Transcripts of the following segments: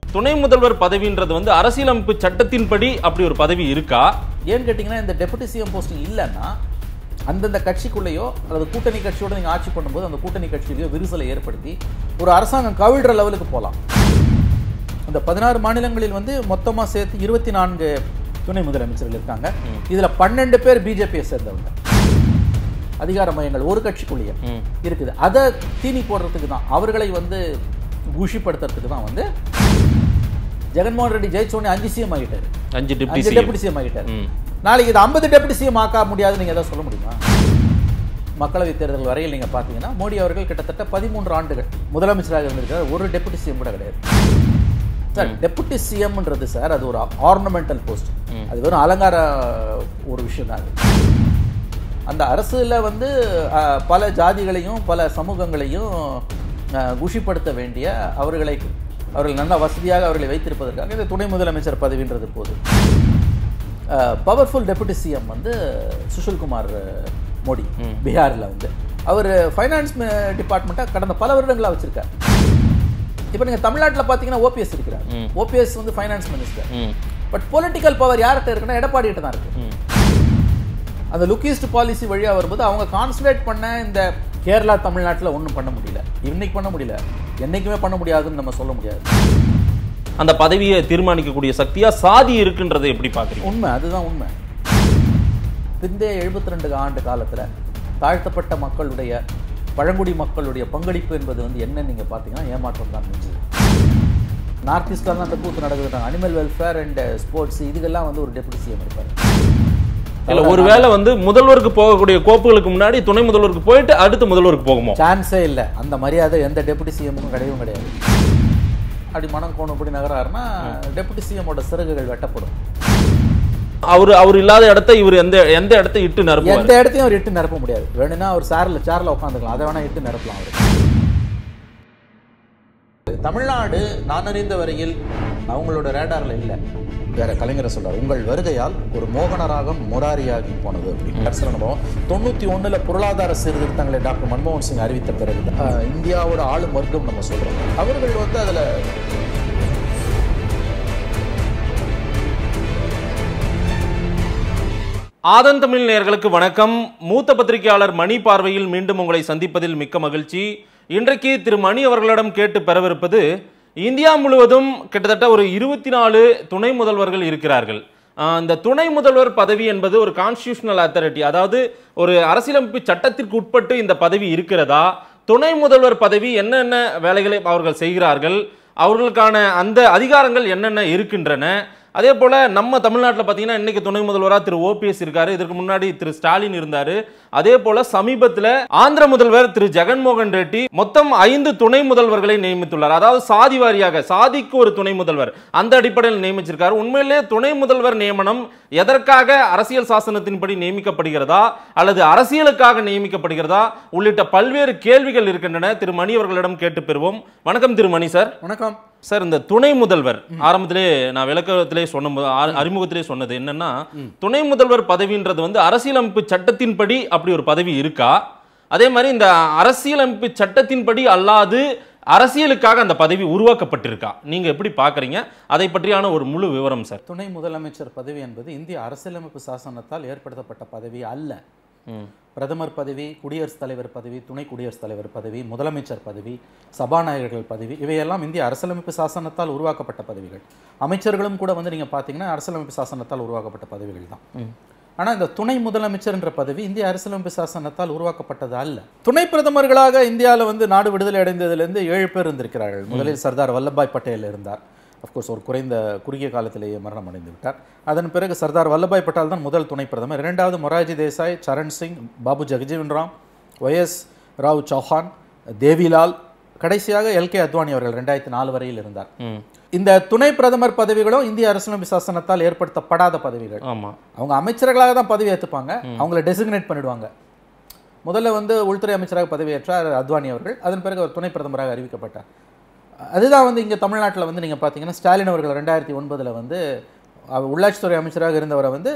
துணை முதல்வர் பதவின்றது வந்து அரசியலமைப்பு சட்டத்தின்படி அப்படி ஒரு பதவி இருக்கா ஏன்னு கேட்டிங்கன்னா இந்த டெபுட்டி சிஎம் போஸ்டிங் இல்லைன்னா அந்தந்த கட்சிக்குள்ளேயோ அல்லது கூட்டணி கட்சியோட நீங்கள் ஆட்சி பண்ணும்போது அந்த கூட்டணி கட்சியிலையோ விரிசலை ஏற்படுத்தி ஒரு அரசாங்கம் கவிழ்ற லெவலுக்கு போகலாம் இந்த பதினாறு மாநிலங்களில் வந்து மொத்தமாக சேர்த்து இருபத்தி நான்கு துணை முதலமைச்சர்கள் இருக்காங்க இதில் பன்னெண்டு பேர் பிஜேபியை சேர்ந்தவங்க அதிகார மையங்கள் ஒரு கட்சிக்குள்ளேயே ம். இருக்குது அதை தீனி போடுறதுக்கு தான் அவர்களை வந்து குஷிப்படுத்துறதுக்கு தான் வந்து ஜெகன்மோகன் ரெட்டி ஜெயிச்சோடனே அஞ்சு சிஎம் ஆகிட்டாரு அஞ்சு டிப்டி அஞ்சு சிஎம் டெபுட்டி சிஎம் ஆகிட்டாரு ம். நாளைக்கு இது ஐம்பது டெபுட்டி சிஎம் ஆக்க முடியாதுன்னு நீங்க ஏதாவது சொல்ல முடியுமா மக்களவை தேர்தல் வரையில் நீங்க பாத்தீங்கன்னா மோடி அவர்கள் கிட்டத்தட்ட பதிமூன்று ஆண்டுகள் முதலமைச்சராக இருந்திருக்கார் ஒரு டெபுட்டி சிஎம் கூட கிடையாது சார் டெபுட்டி சிஎம்ன்றது சார் அது ஒரு ஆர்னமெண்டல் போஸ்ட் அது வெறும் அலங்கார ஒரு விஷயம் தான் அது அந்த அரசுல வந்து அஹ், பல ஜாதிகளையும் பல சமூகங்களையும் அஹ், குஷிப்படுத்த வேண்டிய அவர்களை அவர்கள் நல்ல வசதியாக அவர்களை வைத்திருப்பதற்காக இந்த துணை முதலமைச்சர் பதவின்றது போது பவர்ஃபுல் டெபுட்டி சிஎம் வந்து சுஷில்குமார் அஹ், மோடி பீகாரில் வந்து அவர் ஃபைனான்ஸ் டிபார்ட்மெண்ட்டாக கடந்த பல வருடங்களாக வச்சிருக்கார் இப்போ நீங்கள் தமிழ்நாட்டில் பார்த்தீங்கன்னா ஓபிஎஸ் இருக்கிறார் ஓபிஎஸ் வந்து ஃபைனான்ஸ் மினிஸ்டர் ம். பட் பொலிட்டிக்கல் பவர் யார்கிட்ட இருக்குன்னா எடப்பாடி கிட்ட தான் இருக்கு ம். அந்த லுக்கிஸ்ட் பாலிசி வழியா வரும்போது அவங்க கான்சன்ட்ரேட் பண்ண இந்த கேரளா தமிழ்நாட்டில் ஒன்றும் பண்ண முடியல இன்னைக்கு பண்ண முடியல என்னைக்குமே பண்ண முடியாதுன்னு நம்ம சொல்ல முடியாது அந்த பதவியை தீர்மானிக்கக்கூடிய சக்தியா சாதி இருக்குன்றதை எப்படி பாக்குறீங்க உண்மை அதுதான் உண்மை பிந்தைய எழுபத்தி ரெண்டு ஆண்டு காலத்துல தாழ்த்தப்பட்ட மக்களுடைய பழங்குடி மக்களுடைய பங்களிப்பு என்பது வந்து என்ன நீங்க பார்த்தீங்கன்னா ஏமாற்றம் தான் மிஞ்சுது நார்த் ஈஸ்ட்ல தான் அந்த கூத்து நடக்குது அனிமல் வெல்ஃபேர் அண்ட் ஸ்போர்ட்ஸ் இதுக்கெல்லாம் வந்து ஒரு டெபுட்டி சிஎம் இருப்பாரு இல்ல ஒருவேளை வந்து முதல்வருக்கு போகக்கூடிய கோப்புகளுக்கு முன்னாடி துணை முதல்வருக்கு போயிட்டு அடுத்து முதல்வருக்கு போகுமோ சான்ஸே இல்லை அந்த மரியாதை எந்த டெபுட்டி சிஎம்முக்கும் கிடையவும் கிடையாது அப்படி மனம் கோணப்படி நகராருன்னா டெபுட்டி சிஎம்மோட சிறகுகள் வெட்டப்படும் அவர் அவர் இல்லாத இடத்த இவர் எந்த எந்த இடத்த இட்டு நிரப்புவார் எந்த இடத்தையும் அவர் இட்டு நிரப்ப முடியாது வேணும்னா அவர் சேர்ல சேர்ல உட்காந்துக்கலாம் அதை வேணா இட்டு நிரப்பலாம் அவர் தமிழ்நாடு நான் அறிந்த வரையில் அவங்களோட ரேடார்ல இல்ல வேற கலைஞரை சொல்றாரு உங்கள் வருகையால் ஒரு மோகனராகம் முராரியாகி போனது அப்படின்னு அரசியல் அனுபவம் தொண்ணூத்தி ஒண்ணுல பொருளாதார சீர்திருத்தங்களை டாக்டர் மன்மோகன் சிங் அறிவித்த பிறகு அஹ், இந்தியாவோட ஆளும் வர்க்கம் நம்ம சொல்றோம் அவர்கள் வந்து அதுல ஆதன் தமிழ் நேயர்களுக்கு வணக்கம் மூத்த பத்திரிகையாளர் மணி பார்வையில் மீண்டும் உங்களை சந்திப்பதில் மிக்க மகிழ்ச்சி இன்றைக்கு திரு மணி அவர்களிடம் கேட்டு பெறவிருப்பது இந்தியா முழுவதும் கிட்டத்தட்ட ஒரு இருபத்தி நாலு துணை முதல்வர்கள் இருக்கிறார்கள் ஆஹ் இந்த துணை முதல்வர் பதவி என்பது ஒரு கான்ஸ்டியூஷனல் அத்தாரிட்டி அதாவது ஒரு அரசியலமைப்பு சட்டத்திற்கு உட்பட்டு இந்த பதவி இருக்கிறதா துணை முதல்வர் பதவி என்னென்ன வேலைகளை அவர்கள் செய்கிறார்கள் அவர்களுக்கான அந்த அதிகாரங்கள் என்னென்ன இருக்கின்றன அதே போல நம்ம தமிழ்நாட்டில் பார்த்தீங்கன்னா இன்னைக்கு துணை முதல்வராக திரு ஓபிஎஸ் இருக்காரு இதற்கு முன்னாடி திரு ஸ்டாலின் இருந்தாரு அதே போல சமீபத்தில் ஆந்திர முதல்வர் திரு ஜெகன்மோகன் ரெட்டி மொத்தம் ஐந்து துணை முதல்வர்களை நியமித்துள்ளார் அதாவது சாதி வாரியாக சாதிக்கு ஒரு துணை முதல்வர் அந்த அடிப்படையில் நியமிச்சிருக்காரு உண்மையிலே துணை முதல்வர் நியமனம் எதற்காக அரசியல் சாசனத்தின்படி நியமிக்கப்படுகிறதா அல்லது அரசியலுக்காக நியமிக்கப்படுகிறதா உள்ளிட்ட பல்வேறு கேள்விகள் இருக்கின்றன திரு மணி அவர்களிடம் கேட்டு பெறுவோம் வணக்கம் திரு மணி சார் வணக்கம் சார் இந்த துணை முதல்வர் ஆரம்பத்திலே நான் விளக்கத்திலே சொன்ன போ- ஆ- அறிமுகத்திலே சொன்னது என்னன்னா துணை முதல்வர் பதவின்றது வந்து அரசியலமைப்பு சட்டத்தின்படி அப்படி ஒரு பதவி இருக்கா அதே மாதிரி இந்த அரசியலமைப்பு சட்டத்தின்படி அல்லாது அரசியலுக்காக அந்த பதவி உருவாக்கப்பட்டிருக்கா நீங்க எப்படி பாக்குறீங்க அதை பற்றியான ஒரு முழு விவரம் சார் துணை முதலமைச்சர் பதவி என்பது இந்திய அரசியலமைப்பு சாசனத்தால் ஏற்படுத்தப்பட்ட பதவி அல்ல பிரதமர் பதவி குடியரசுத் தலைவர் பதவி துணை குடியரசுத் தலைவர் பதவி முதலமைச்சர் பதவி சபாநாயகர்கள் பதவி இவையெல்லாம் இந்திய அரசியலமைப்பு சாசனத்தால் உருவாக்கப்பட்ட பதவிகள் அமைச்சர்களும் கூட வந்து நீங்க பார்த்தீங்கன்னா அரசியலமைப்பு சாசனத்தால் உருவாக்கப்பட்ட பதவிகள் தான் ஆனா இந்த துணை முதலமைச்சர் என்ற பதவி இந்திய அரசியலமைப்பு சாசனத்தால் உருவாக்கப்பட்டது அல்ல துணை பிரதமர்களாக இந்தியாவில் வந்து நாடு விடுதலை அடைந்ததிலிருந்து ஏழு பேர் இருந்திருக்கிறார்கள் முதலில் சர்தார் வல்லபாய் பட்டேல் இருந்தார் அஃப்கோர்ஸ் ஒரு குறைந்த குறுகிய காலத்திலேயே மரணம் அடைந்து விட்டார் அதன் பிறகு சர்தார் வல்லபாய் பட்டேல் தான் முதல் துணை பிரதமர் இரண்டாவது மொராஜி தேசாய் சரண் சிங் பாபு ஜெகஜீவன் ராம் ஒய்எஸ் ராவ் சௌஹான் தேவிலால் கடைசியாக எல்கே அத்வானி அவர்கள் ரெண்டாயிரத்தி நாலு வரையில் இருந்தார் ம். இந்த துணை பிரதமர் பதவிகளும் இந்திய அரசியலமைப்பு சாசனத்தால் ஏற்படுத்தப்படாத பதவிகள் ஆமா அவங்க அமைச்சர்களாக தான் பதவி ஏற்றுப்பாங்க அவங்கள டெசிக்னேட் பண்ணிடுவாங்க முதல்ல வந்து உள்துறை அமைச்சராக பதவியேற்றார் அத்வானி அவர்கள் அதன் பிறகு அவர் துணை பிரதமராக அறிவிக்கப்பட்டார் அதுதான் வந்து இங்கே தமிழ்நாட்டில் வந்து நீங்கள் பார்த்தீங்கன்னா ஸ்டாலின் அவர்கள் ரெண்டாயிரத்தி ஒன்பதில் வந்து அவர் உள்ளாட்சித்துறை அமைச்சராக இருந்தவரை வந்து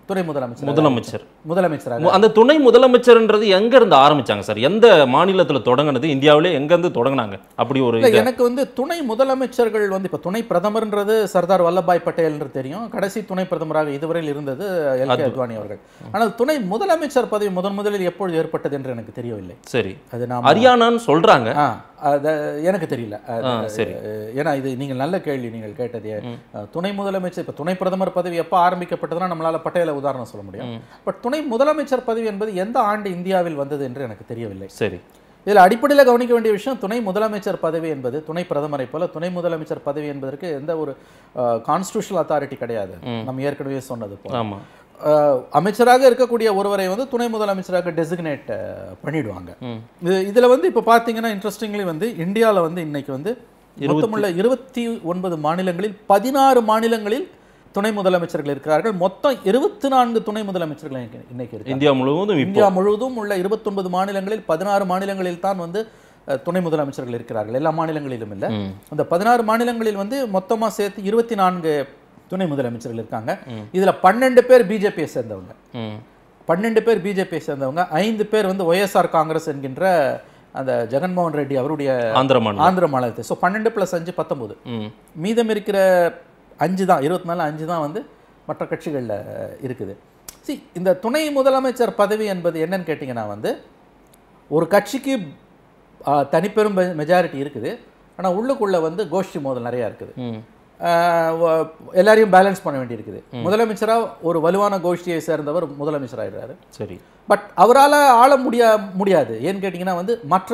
துணை முதலமைச்சர் முதலமைச்சர் முதலமைச்சராக மு- அந்த துணை முதலமைச்சர்ன்றது எங்க இருந்து ஆரம்பிச்சாங்க சார் எந்த மாநிலத்துல தொடங்குனது இந்தியாவிலே எங்க இருந்து தொடங்குனாங்க அப்படி ஒரு இல்ல இது? எனக்கு வந்து துணை முதலமைச்சர்கள் வந்து இப்ப துணை பிரதமர்ன்றது சர்தார் வல்லபாய் பட்டேல்ன்றது தெரியும் கடைசி துணை பிரதமராக இதுவரையில் இருந்தது எல் கே அத்வானி அவர்கள் ஆனால் துணை முதலமைச்சர் பதவி முதன் முதலில் எப்பொழுது ஏற்பட்டது என்று எனக்கு தெரியவில்லை சரி அது நாம் ஹரியானான்னு சொல்றாங்க ஆ அது எனக்கு தெரியல அது, ஆ, சரி. அஹ், ஏன்னா இது நீங்கள் நல்ல கேள்வி நீங்கள் கேட்டது அஹ், துணை முதலமைச்சர் இப்போ துணை பிரதமர் பதவி எப்போ ஆரம்பிக்கப்பட்டதுன்னா நம்மளால பட்டேல உதாரணம் சொல்ல முடியும் பட் துணை முதலமைச்சர் பதவி என்பது எந்த ஆண்டு இந்தியாவில் வந்தது என்று எனக்கு தெரியவில்லை சரி இதில் அடிப்படையில் கவனிக்க வேண்டிய விஷயம் துணை முதலமைச்சர் பதவி என்பது துணை பிரதமரை போல துணை முதலமைச்சர் பதவி என்பதற்கு எந்த ஒரு கான்ஸ்டியூஷனல் அத்தாரிட்டி கிடையாது நம்ம ஏற்கனவே சொன்னது போல ஆமா அஹ், அமைச்சராக இருக்கக்கூடிய ஒருவரை வந்து துணை முதலமைச்சராக டெசிக்னேட் பண்ணிடுவாங்க இது இதுல வந்து இப்போ பார்த்தீங்கன்னா இன்ட்ரெஸ்டிங்லி வந்து இந்தியாவில் வந்து இன்னைக்கு வந்து மொத்தமுள்ள இருபத்தி ஒன்பது மாநிலங்களில் பதினாறு மாநிலங்களில் துணை முதலமைச்சர்கள் இருக்கிறார்கள் மொத்தம் இருபத்தி நான்கு துணை முதலமைச்சர்கள் இன்னைக்கு- இன்னைக்கு இருக்கு இந்தியா முழுவதும் இப்போ இந்தியா முழுவதும் உள்ள இருபத்தொன்பது மாநிலங்களில் பதினாறு மாநிலங்களில் தான் வந்து அஹ், துணை முதலமைச்சர்கள் இருக்கிறார்கள் எல்லா மாநிலங்களிலும் இல்லை அந்த பதினாறு மாநிலங்களில் வந்து மொத்தமா சேர்த்து இருபத்தி நான்கு துணை முதலமைச்சர்கள் இருக்காங்க இதுல பன்னெண்டு பேர் பிஜேபியை சேர்ந்தவங்க ம். பன்னெண்டு பேர் பிஜேபியை சேர்ந்தவங்க ஐந்து பேர் வந்து ஒய்எஸ்ஆர் காங்கிரஸ் என்கின்ற அந்த ஜெகன்மோகன் ரெட்டி அவருடைய ஆந்திர மாநிலம் ஆந்திர மாநிலத்தை ஸோ பன்னெண்டு ப்ளஸ் அஞ்சு பத்தொம்போது ம். மீதம் இருக்கிற அஞ்சு தான் இருபத்தி நாலு அஞ்சு தான் வந்து மற்ற கட்சிகளில் இருக்குது சி இந்த துணை முதலமைச்சர் பதவி என்பது என்னன்னு கேட்டிங்கன்னா வந்து ஒரு கட்சிக்கு ஆ, தனிப்பெரும் மெஜாரிட்டி இருக்குது ஆனால் உள்ளுக்குள்ளே வந்து கோஷ்டி மோதல் நிறையா இருக்குது ம். ஆ, வ- எல்லாரையும் பேலன்ஸ் பண்ண வேண்டியிருக்குது முதலமைச்சராக ஒரு வலுவான கோஷ்டியை சேர்ந்தவர் முதலமைச்சராகிறாரு சரி பட் அவரால் ஆள முடியா முடியாது ஏன்னு கேட்டிங்கன்னா வந்து மற்ற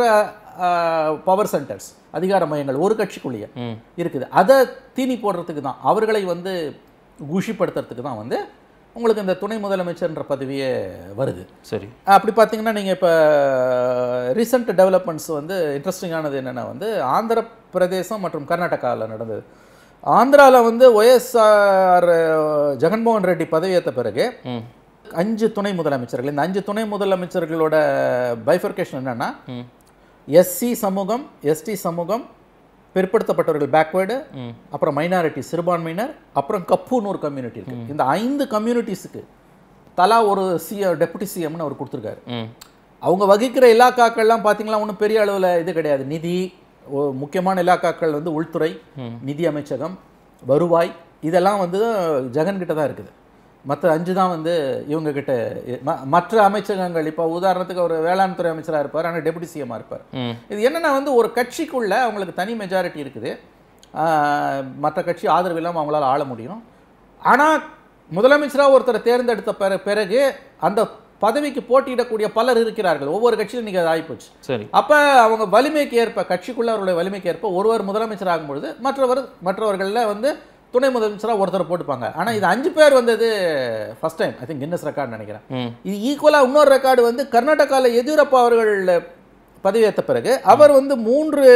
பவர் சென்டர்ஸ் அதிகார மையங்கள் ஒரு கட்சிக்குள்ளேயே ம். இருக்குது அதை தீனி போடுறதுக்கு தான் அவர்களை வந்து குஷிப்படுத்துறதுக்கு தான் வந்து உங்களுக்கு இந்த துணை முதலமைச்சர்ன்ற பதவியே வருது சரி அப்படி பார்த்தீங்கன்னா நீங்கள் இப்போ ரீசெண்ட் டெவலப்மெண்ட்ஸ் வந்து இன்ட்ரெஸ்டிங்கானது என்னென்னா வந்து ஆந்திர பிரதேசம் மற்றும் கர்நாடகாவில் நடந்தது ஆந்திராவில் வந்து ஒய்எஸ்ஆர் ஜெகன்மோகன் ரெட்டி பதவியேற்ற பிறகு ம். அஞ்சு துணை முதலமைச்சர்கள் இந்த அஞ்சு துணை முதலமைச்சர்களோட பைஃபர்கேஷன் என்னன்னா ம். எஸ்சி சமூகம் எஸ்டி சமூகம் பிற்படுத்தப்பட்டவர்கள் பேக்வேர்டு அப்புறம் மைனாரிட்டி சிறுபான்மையினர் அப்புறம் கப்புன்னு ஒரு கம்யூனிட்டி இருக்கு இந்த ஐந்து கம்யூனிட்டிஸுக்கு தலா ஒரு சிஎம் டெபுட்டி சிஎம்னு அவர் கொடுத்துருக்காரு ம். அவங்க வகிக்கிற இலாக்காக்கள்லாம் பார்த்தீங்கன்னா ஒன்றும் பெரிய அளவில் இது கிடையாது நிதி ஒ- முக்கியமான இலாக்காக்கள் வந்து உள்துறை நிதி அமைச்சகம் வருவாய் இதெல்லாம் வந்து ஜெகன் கிட்ட தான் இருக்குது மற்ற அஞ்சு தான் வந்து இவங்க கிட்ட ம- மற்ற அமைச்சகங்கள் இப்போ உதாரணத்துக்கு ஒரு வேளாண் துறை அமைச்சராக இருப்பார் ஆனால் டெபுட்டி சிஎம்மாக இருப்பார் ம். இது என்னன்னா வந்து ஒரு கட்சிக்குள்ள அவங்களுக்கு தனி மெஜாரிட்டி இருக்குது ஆஹ், மற்ற கட்சி ஆதரவு இல்லாமல் அவங்களால ஆள முடியும் ஆனால் முதலமைச்சராக ஒருத்தரை தேர்ந்தெடுத்த பிற பிறகு அந்த பதவிக்கு போட்டியிடக்கூடிய பலர் இருக்கிறார்கள் ஒவ்வொரு கட்சியிலும் இன்னைக்கு அது ஆகிப்போச்சு சரி அப்போ அவங்க வலிமைக்கு ஏற்ப கட்சிக்குள்ள அவருடைய வலிமைக்கு ஏற்ப ஒருவர் முதலமைச்சர் ஆகும்பொழுது மற்றவர் மற்றவர்களில் வந்து துணை முதலமைச்சராக ஒருத்தர் போட்டுப்பாங்க ஆனால் இது அஞ்சு பேர் வந்தது first time I think Guinness record நினைக்கிறேன் ம். இது ஈக்குவலாக இன்னொரு ரெக்கார்டு வந்து கர்நாடகாவில் எதியூரப்பா அவர்கள் பதவியேற்ற பிறகு அவர் வந்து மூன்று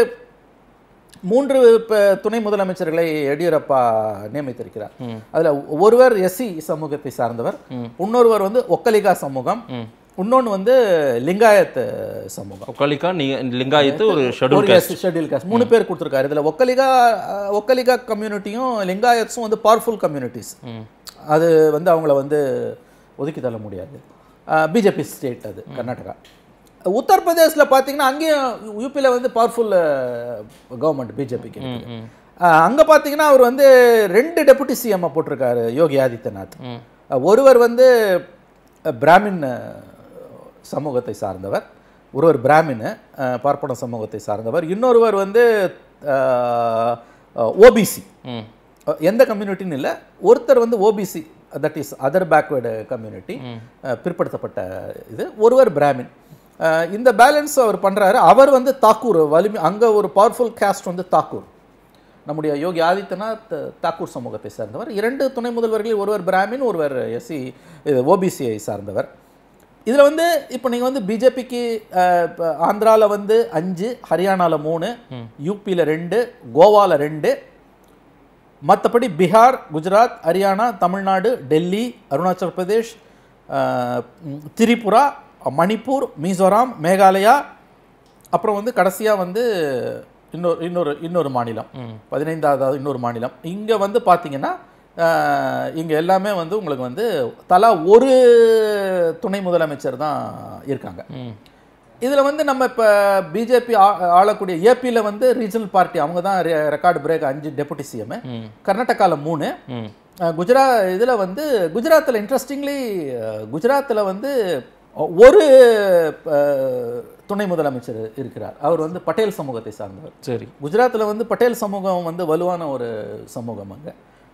மூன்று ப- துணை முதலமைச்சர்களை எடியூரப்பா நியமித்திருக்கிறார் அதுல ஒருவர் எஸ்சி சமூகத்தை சார்ந்தவர் இன்னொருவர் வந்து ஒக்கலிகா சமூகம் இன்னொன்று வந்து லிங்காயத் சமூகம் ஒக்காலிக்கா நீ லிங்காயத்து ஒரு ஒரு ஷெட்யூல் எஸ் ஷெட்யூல் காஸ்ட் மூணு பேர் கொடுத்துருக்காரு இதுல ஒக்கலிகா அஹ், ஒக்கலிகா கம்யூனிட்டியும் லிங்காயத்ஸும் வந்து பவர்ஃபுல் கம்யூனிட்டிஸ் அது வந்து அவங்கள வந்து ஒதுக்கி தள்ள முடியாது பிஜேபி ஸ்டேட் அது கர்நாடகா உத்தரப்பிரதேசில் பார்த்தீங்கன்னா அங்கேயும் யூபியில் வந்து பவர்ஃபுல் கவர்மெண்ட் பிஜேபிக்கு அங்கே பார்த்தீங்கன்னா அவர் வந்து ரெண்டு டெபுட்டி சிஎம் போட்டிருக்காரு யோகி ஆதித்யநாத் அஹ், ஒருவர் வந்து அஹ், பிராமின் அஹ், சமூகத்தை சார்ந்தவர் ஒருவர் பிராமின் அஹ், பார்ப்பன சமூகத்தை சார்ந்தவர் இன்னொருவர் வந்து ஓபிசி ம் எந்த கம்யூனிட்டின்னு இல்லை ஒருத்தர் வந்து OBC that is other backward community பிற்படுத்தப்பட்ட இது ஒருவர் பிராமின் அஹ், இந்த பேலன்ஸ் அவர் பண்றாரு அவர் வந்து தாக்கூர் வலிமை அங்க ஒரு பவர்ஃபுல் காஸ்ட் வந்து தாக்கூர் நம்முடைய யோகி ஆதித்யநாத் தாக்கூர் சமூகத்தை சார்ந்தவர் இரண்டு துணை முதல்வர்களில் ஒருவர் பிராமின் ஒருவர் எஸ்சி ஓபிசியை சார்ந்தவர் இதில் வந்து இப்போ நீங்கள் வந்து பிஜேபிக்கு ஆந்திராவில் வந்து அஞ்சு ஹரியானாவில் மூணு யூபியில் ரெண்டு கோவாவில் ரெண்டு மற்றபடி பீகார் குஜராத் ஹரியானா தமிழ்நாடு டெல்லி அருணாச்சல் பிரதேஷ் அஹ், ம், திரிபுரா மணிப்பூர் மிசோராம் மேகாலயா அப்புறம் வந்து கடைசியாக வந்து இன்னொரு இன்னொரு இன்னொரு மாநிலம் பதினைந்தாவது இன்னொரு மாநிலம் இங்கே வந்து பார்த்தீங்கன்னா இங்கே எல்லாமே வந்து உங்களுக்கு வந்து தலா ஒரு துணை முதலமைச்சர் தான் இருக்காங்க ம். இதில் வந்து நம்ம இப்போ பிஜேபி ஆளக்கூடிய ஏபியில் வந்து ரீஜனல் பார்ட்டி அவங்க தான் ரெக்கார்டு பிரேக் அஞ்சு டெபுட்டி சிஎம் ம். கர்நாடகாவில் மூணு ம். அஹ் குஜரா இதில் வந்து குஜராத்தில் இன்ட்ரெஸ்டிங்லி குஜராத்தில் வந்து ஒரு அஹ், துணை முதலமைச்சர் இருக்கிறார் அவர் வந்து பட்டேல் சமூகத்தை சார்ந்தவர் சரி குஜராத்தில் வந்து பட்டேல் சமூகம் வந்து வலுவான ஒரு சமூகம் அங்கே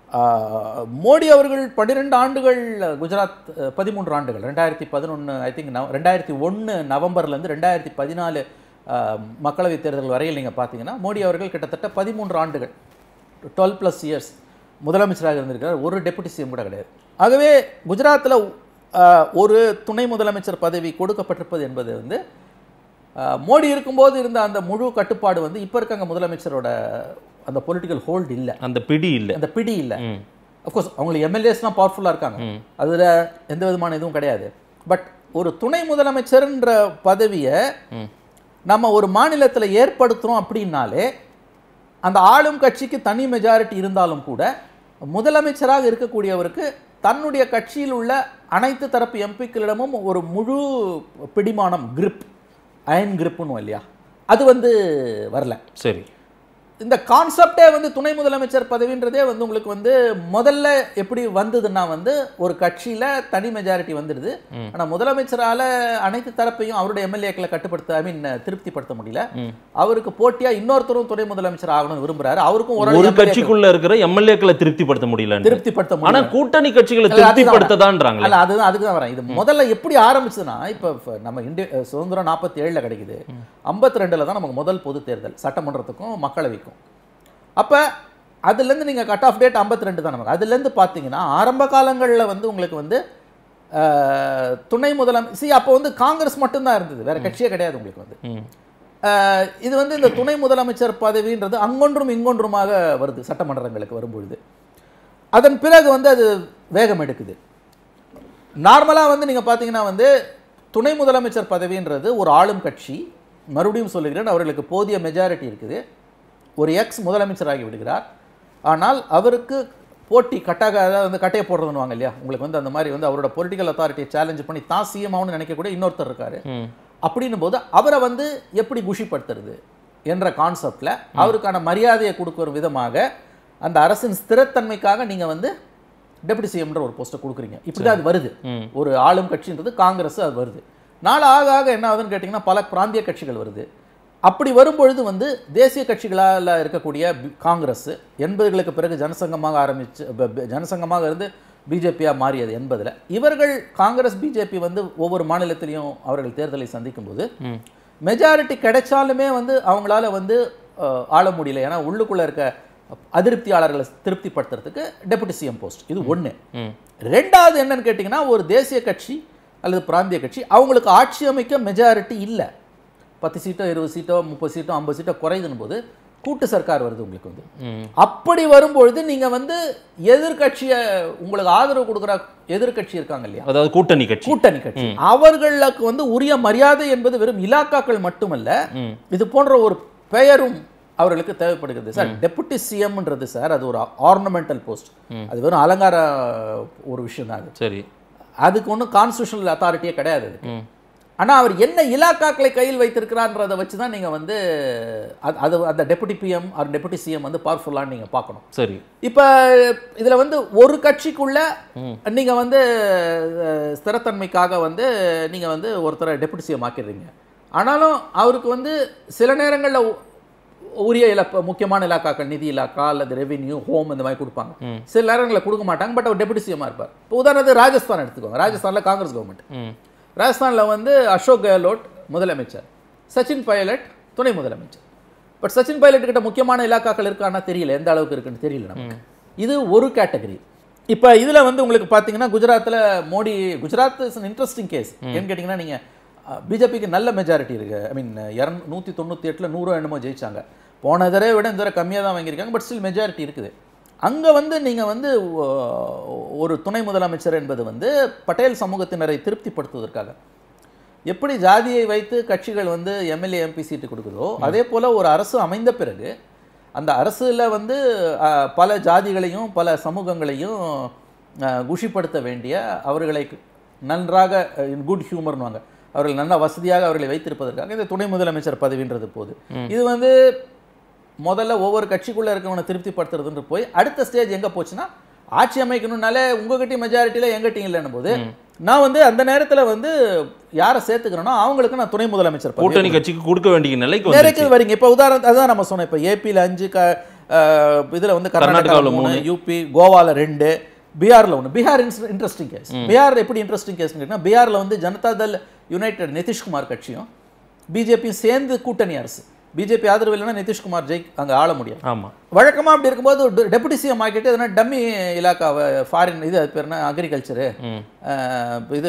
மோடி அவர்கள் பன்னிரெண்டு ஆண்டுகள் குஜராத் அஹ், பதிமூன்று ஆண்டுகள் ரெண்டாயிரத்தி பதினொன்று ஐ திங்க் நவ ரெண்டாயிரத்தி ஒன்று நவம்பர்லேருந்து ரெண்டாயிரத்தி பதினாலு மக்களவைத் தேர்தல் வரையில் நீங்கள் பார்த்தீங்கன்னா மோடி அவர்கள் கிட்டத்தட்ட பதிமூன்று ஆண்டுகள் டுவெல் ப்ளஸ் இயர்ஸ் முதலமைச்சராக இருந்திருக்கிறார் ஒரு டெபுட்டி சிஎம் கூட கிடையாது ஆகவே குஜராத்தில் ஒரு துணை முதலமைச்சர் பதவி கொடுக்கப்பட்டிருப்பது என்பது வந்து அஹ், மோடி இருக்கும்போது இருந்த அந்த முழு கட்டுப்பாடு வந்து இப்போ இருக்காங்க முதலமைச்சரோட அந்த பொலிட்டிக்கல் ஹோல்டு இல்லை அந்த பிடி இல்ல அந்த பிடி இல்லை ம். அஃப்கோர்ஸ் அவங்களுக்கு எம்எல்ஏஸ்லாம் பவர்ஃபுல்லாக இருக்காங்க ம். அதில் எந்த விதமான இதுவும் கிடையாது பட் ஒரு துணை முதலமைச்சர்ன்ற பதவியை ம். நம்ம ஒரு மாநிலத்தில் ஏற்படுத்துகிறோம் அப்படின்னாலே அந்த ஆளும் கட்சிக்கு தனி மெஜாரிட்டி இருந்தாலும் கூட முதலமைச்சராக இருக்கக்கூடியவருக்கு தன்னுடைய கட்சியில் உள்ள அனைத்து தரப்பு எம்பிக்களிடமும் ஒரு முழு பிடிமானம் grip அயன் கிரிப்புன்னு இல்லையா அது வந்து வரல சரி இந்த கான்செப்டே வந்து துணை முதலமைச்சர் பதவின்றதே வந்து உங்களுக்கு வந்து முதல்ல எப்படி வந்ததுன்னா வந்து ஒரு கட்சியில தனி மெஜாரிட்டி வந்துடுது ஆனா முதலமைச்சரால அனைத்து தரப்பையும் அவருடைய எம்எல்ஏக்களை கட்டுப்படுத்த ஐ மீன் திருப்திப்படுத்த முடியல ம். அவருக்கு போட்டியா இன்னொருத்தரும் துணை முதலமைச்சர் ஆகணும்னு விரும்புறாரு அவருக்கும் ஒரு ஒரு கட்சிக்குள்ள இருக்கிற எம்எல்ஏக்களை திருப்திப்படுத்த முடியல திருப்திப்படுத்த ஆனா முடியல கூட்டணி கட்சிகளை இல்ல, அதுதான் திருப்திப்படுத்ததான்றாங்களே அல்ல அதுதான் அதுக்கு தான் வரேன் இது முதல்ல எப்படி ஆரம்பிச்சதுன்னா இப்போ இப்ப நம்ம இந்திய சுதந்திரம் நாற்பத்தி ஏழுல கிடைக்குது ஐம்பத்தி ரெண்டுல தான் நமக்கு முதல் பொது தேர்தல் சட்டமன்றத்துக்கும் மக்களவைக்கும் அப்ப அதுலேருந்து நீங்க கட் ஆஃப் டேட் ஐம்பத்தி ரெண்டு தான் நமக்கு அதுலேருந்து பார்த்தீங்கன்னா ஆரம்ப காலங்களில் வந்து உங்களுக்கு வந்து அஹ், துணை முதலம் சி அப்போ வந்து காங்கிரஸ் மட்டும்தான் இருந்தது வேற கட்சியே கிடையாது உங்களுக்கு வந்து ம். அஹ், இது வந்து இந்த துணை முதலமைச்சர் பதவின்றது அங்கொன்றும் இங்கொன்றுமாக வருது சட்டமன்றங்களுக்கு வரும்பொழுது அதன் பிறகு வந்து அது வேகம் எடுக்குது நார்மலாக வந்து நீங்கள் பார்த்தீங்கன்னா வந்து துணை முதலமைச்சர் பதவின்றது ஒரு ஆளும் கட்சி மறுபடியும் சொல்லுகிறேன் அவர்களுக்கு போதிய மெஜாரிட்டி இருக்குது ஒரு எக்ஸ் முதலமைச்சராகி விடுகிறார் ஆனால் அவருக்கு போட்டி கட்டாக அதாவது வந்து கட்டையை போடுறதுன்னு இல்லையா உங்களுக்கு வந்து அந்த மாதிரி வந்து அவரோட பொலிட்டிக்கல் அத்தாரிட்டியை சேலஞ்ச் பண்ணி தான் சிஎம் ஆகணும்னு நினைக்கக்கூடிய இன்னொருத்தர் இருக்காரு ம். அப்படின்னும் போது அவரை வந்து எப்படி குஷிப்படுத்துறது என்ற கான்செப்ட்ல அவருக்கான மரியாதையை கொடுக்கிற விதமாக அந்த அரசின் ஸ்திரத்தன்மைக்காக நீங்க வந்து டெபுட்டி சிஎம்ன்ற ஒரு போஸ்ட்டை கொடுக்குறீங்க இப்படிதான் அது வருது ம். ஒரு ஆளும் கட்சின்றது காங்கிரஸ் அது வருது நாள் ஆக ஆக என்ன ஆகுதுன்னு கேட்டிங்கன்னா பல பிராந்திய கட்சிகள் வருது அப்படி வரும்பொழுது வந்து தேசிய கட்சிகளால் இருக்கக்கூடிய பி- காங்கிரஸ் எண்பதுகளுக்கு பிறகு ஜனசங்கமாக ஆரம்பிச்சு ப- ப- ஜனசங்கமாக இருந்து பிஜேபியாக மாறியது எண்பதுல இவர்கள் காங்கிரஸ் பிஜேபி வந்து ஒவ்வொரு மாநிலத்திலையும் அவர்கள் தேர்தலை சந்திக்கும் போது ம். மெஜாரிட்டி கிடைச்சாலுமே வந்து அவங்களால வந்து அஹ், ஆள முடியல ஏன்னா உள்ளுக்குள்ள இருக்க அதிருப்தியாளர்களை திருப்திப்படுத்துறதுக்கு டெபுட்டி சிஎம் போஸ்ட் இது ஒண்ணு ம். ரெண்டாவது என்னன்னு கேட்டிங்கன்னா ஒரு தேசிய கட்சி அல்லது பிராந்திய கட்சி அவங்களுக்கு ஆட்சி அமைக்க மெஜாரிட்டி இல்லை பத்து சீட்டோ இருபது சீட்டோ முப்பது சீட்டோ ஐம்பது சீட்டோ குறையுதுன்னு போது கூட்டு சர்க்கார் வருது உங்களுக்கு வந்து ம். அப்படி வரும்பொழுது நீங்க வந்து எதிர்க்கட்சியை உங்களுக்கு ஆதரவு கொடுக்குற எதிர்க்கட்சி இருக்காங்க இல்லையா அதாவது கூட்டணி கட்சி கூட்டணி கட்சி அவர்களுக்கு வந்து உரிய மரியாதை என்பது வெறும் இலாக்காக்கள் மட்டுமல்ல ம். இது போன்ற ஒரு பெயரும் அவர்களுக்கு தேவைப்படுகிறது சார் டெபுட்டி சிஎம்ன்றது சார் அது ஒரு ஆர்னமெண்டல் போஸ்ட் அது வெறும் அலங்கார ஒரு விஷயம் தான் அது சரி அதுக்கு ஒன்றும் கான்ஸ்டியூஷனல் அத்தாரிட்டியே கிடையாது அதுக்கு. ம். ஆனா அவர் என்ன இலாக்காக்களை கையில் வைத்திருக்கிறான்றதை வச்சு தான் நீங்க வந்து அது- அது அந்த deputy PM or deputy CM வந்து பவர்ஃபுல்லான்னு நீங்க பார்க்கணும் சரி இப்ப இதுல வந்து ஒரு கட்சிக்குள்ள நீங்க வந்து அஹ், ஸ்திரத்தன்மைக்காக வந்து நீங்க வந்து ஒருத்தரை டெபுட்டி சிஎம் ஆக்கிடுறீங்க ஆனாலும் அவருக்கு வந்து சில நேரங்கள்ல உ- உரிய இலக்க முக்கியமான இலாக்காக்கள் நிதி இலாக்கா அல்லது ரெவென்யூ ஹோம் இந்த மாதிரி கொடுப்பாங்க சில நேரங்களில் கொடுக்க மாட்டாங்க பட் அவர் டெபுட்டி சிஎம்மாக இருப்பார் இப்போ உதாரணத்துக்கு ராஜஸ்தான் எடுத்துக்கோங்க ராஜஸ்தான்ல காங்கிரஸ் கவர்மெண்ட் ம். ராஜஸ்தான்ல வந்து அசோக் கெஹ்லோட் முதலமைச்சர் சச்சின் பைலட் துணை முதலமைச்சர் பட் சச்சின் பைலட் கிட்ட முக்கியமான இலாக்காக்கள் இருக்கான்னா தெரியல எந்த அளவுக்கு இருக்குன்னு தெரியல நமக்கு இது ஒரு கேட்டகரி இப்போ இதுல வந்து உங்களுக்கு பார்த்தீங்கன்னா குஜராத்ல Modi Gujarat is an interesting case ஏன்னு கேட்டிங்கன்னா நீங்க பிஜேபிக்கு நல்ல மெஜாரிட்டி இருக்கு ஐ மீன் இரநூ நூற்றி தொண்ணூற்றி எட்டில் நூறோ என்னமோ ஜெயிச்சாங்க போன தடவை விட இந்த தடவை கம்மியாக தான் வாங்கியிருக்காங்க பட் ஸ்டில் மெஜாரிட்டி இருக்குது அங்க வந்து நீங்க வந்து ஒ- ஒரு துணை முதலமைச்சர் என்பது வந்து பட்டேல் சமூகத்தினரை திருப்திப்படுத்துவதற்காக எப்படி ஜாதியை வைத்து கட்சிகள் வந்து எம்எல்ஏ எம்பி சீட்டு கொடுக்குதோ அதே போல ஒரு அரசு அமைந்த பிறகு அந்த அரசுல வந்து அஹ், பல ஜாதிகளையும் பல சமூகங்களையும் அஹ், குஷிப்படுத்த வேண்டிய அவர்களை நன்றாக குட் ஹியூமர்னுவாங்க அவர்கள் நல்ல வசதியாக அவர்களை வைத்திருப்பதற்காக இந்த துணை முதலமைச்சர் பதவின்றது போகுது இது வந்து முதல்ல ஒவ்வொரு கட்சிக்குள்ள இருக்கவனை திருப்திப்படுத்துறதுன்ற போய் அடுத்த ஸ்டேஜ் எங்க போச்சுன்னா ஆட்சி அமைக்கணும்னாலே உங்ககிட்டயும் மெஜாரிட்டியில எங்கிட்டையும் இல்லைன்னும் போது நான் வந்து அந்த நேரத்துல வந்து யாரை சேர்த்துக்கிறேனோ அவங்களுக்கு நான் துணை முதலமைச்சர் பதவி கூட்டணி கட்சிக்கு கொடுக்க வேண்டிய நிலைக்கு வந்து நிறைய வரீங்க இப்போ உதாரணம் அதுதான் நம்ம சொன்னோம் இப்போ ஏபியில் அஞ்சு க அஹ், இதுல வந்து கர்நாடகாவுல கர்நாடகாவில் மூணு யூபி கோவால ரெண்டு பீகார்ல ஒன்று பீகார் இன்ட்ரெஸ்டிங் கேஸ் பீகார் எப்படி இன்ட்ரெஸ்டிங் கேஸ்னு கேட்டிங்கன்னா பீகார்ல வந்து ஜனதா தள் யுனைடெட் நிதிஷ்குமார் கட்சியும் பிஜேபியும் சேர்ந்து கூட்டணி அரசு பிஜேபி ஆதரவு இல்லைன்னா நிதிஷ்குமார் ஜெய் அங்க ஆள முடியாது ஆமா வழக்கமா அப்படி இருக்கும்போது டெபுட்டி சிஎம் ஆக்கிட்டு எதனா டம்மி இலாக்காவை ஃபாரின் இது அது பேர் என்ன அக்ரிகல்ச்சரு ம். இது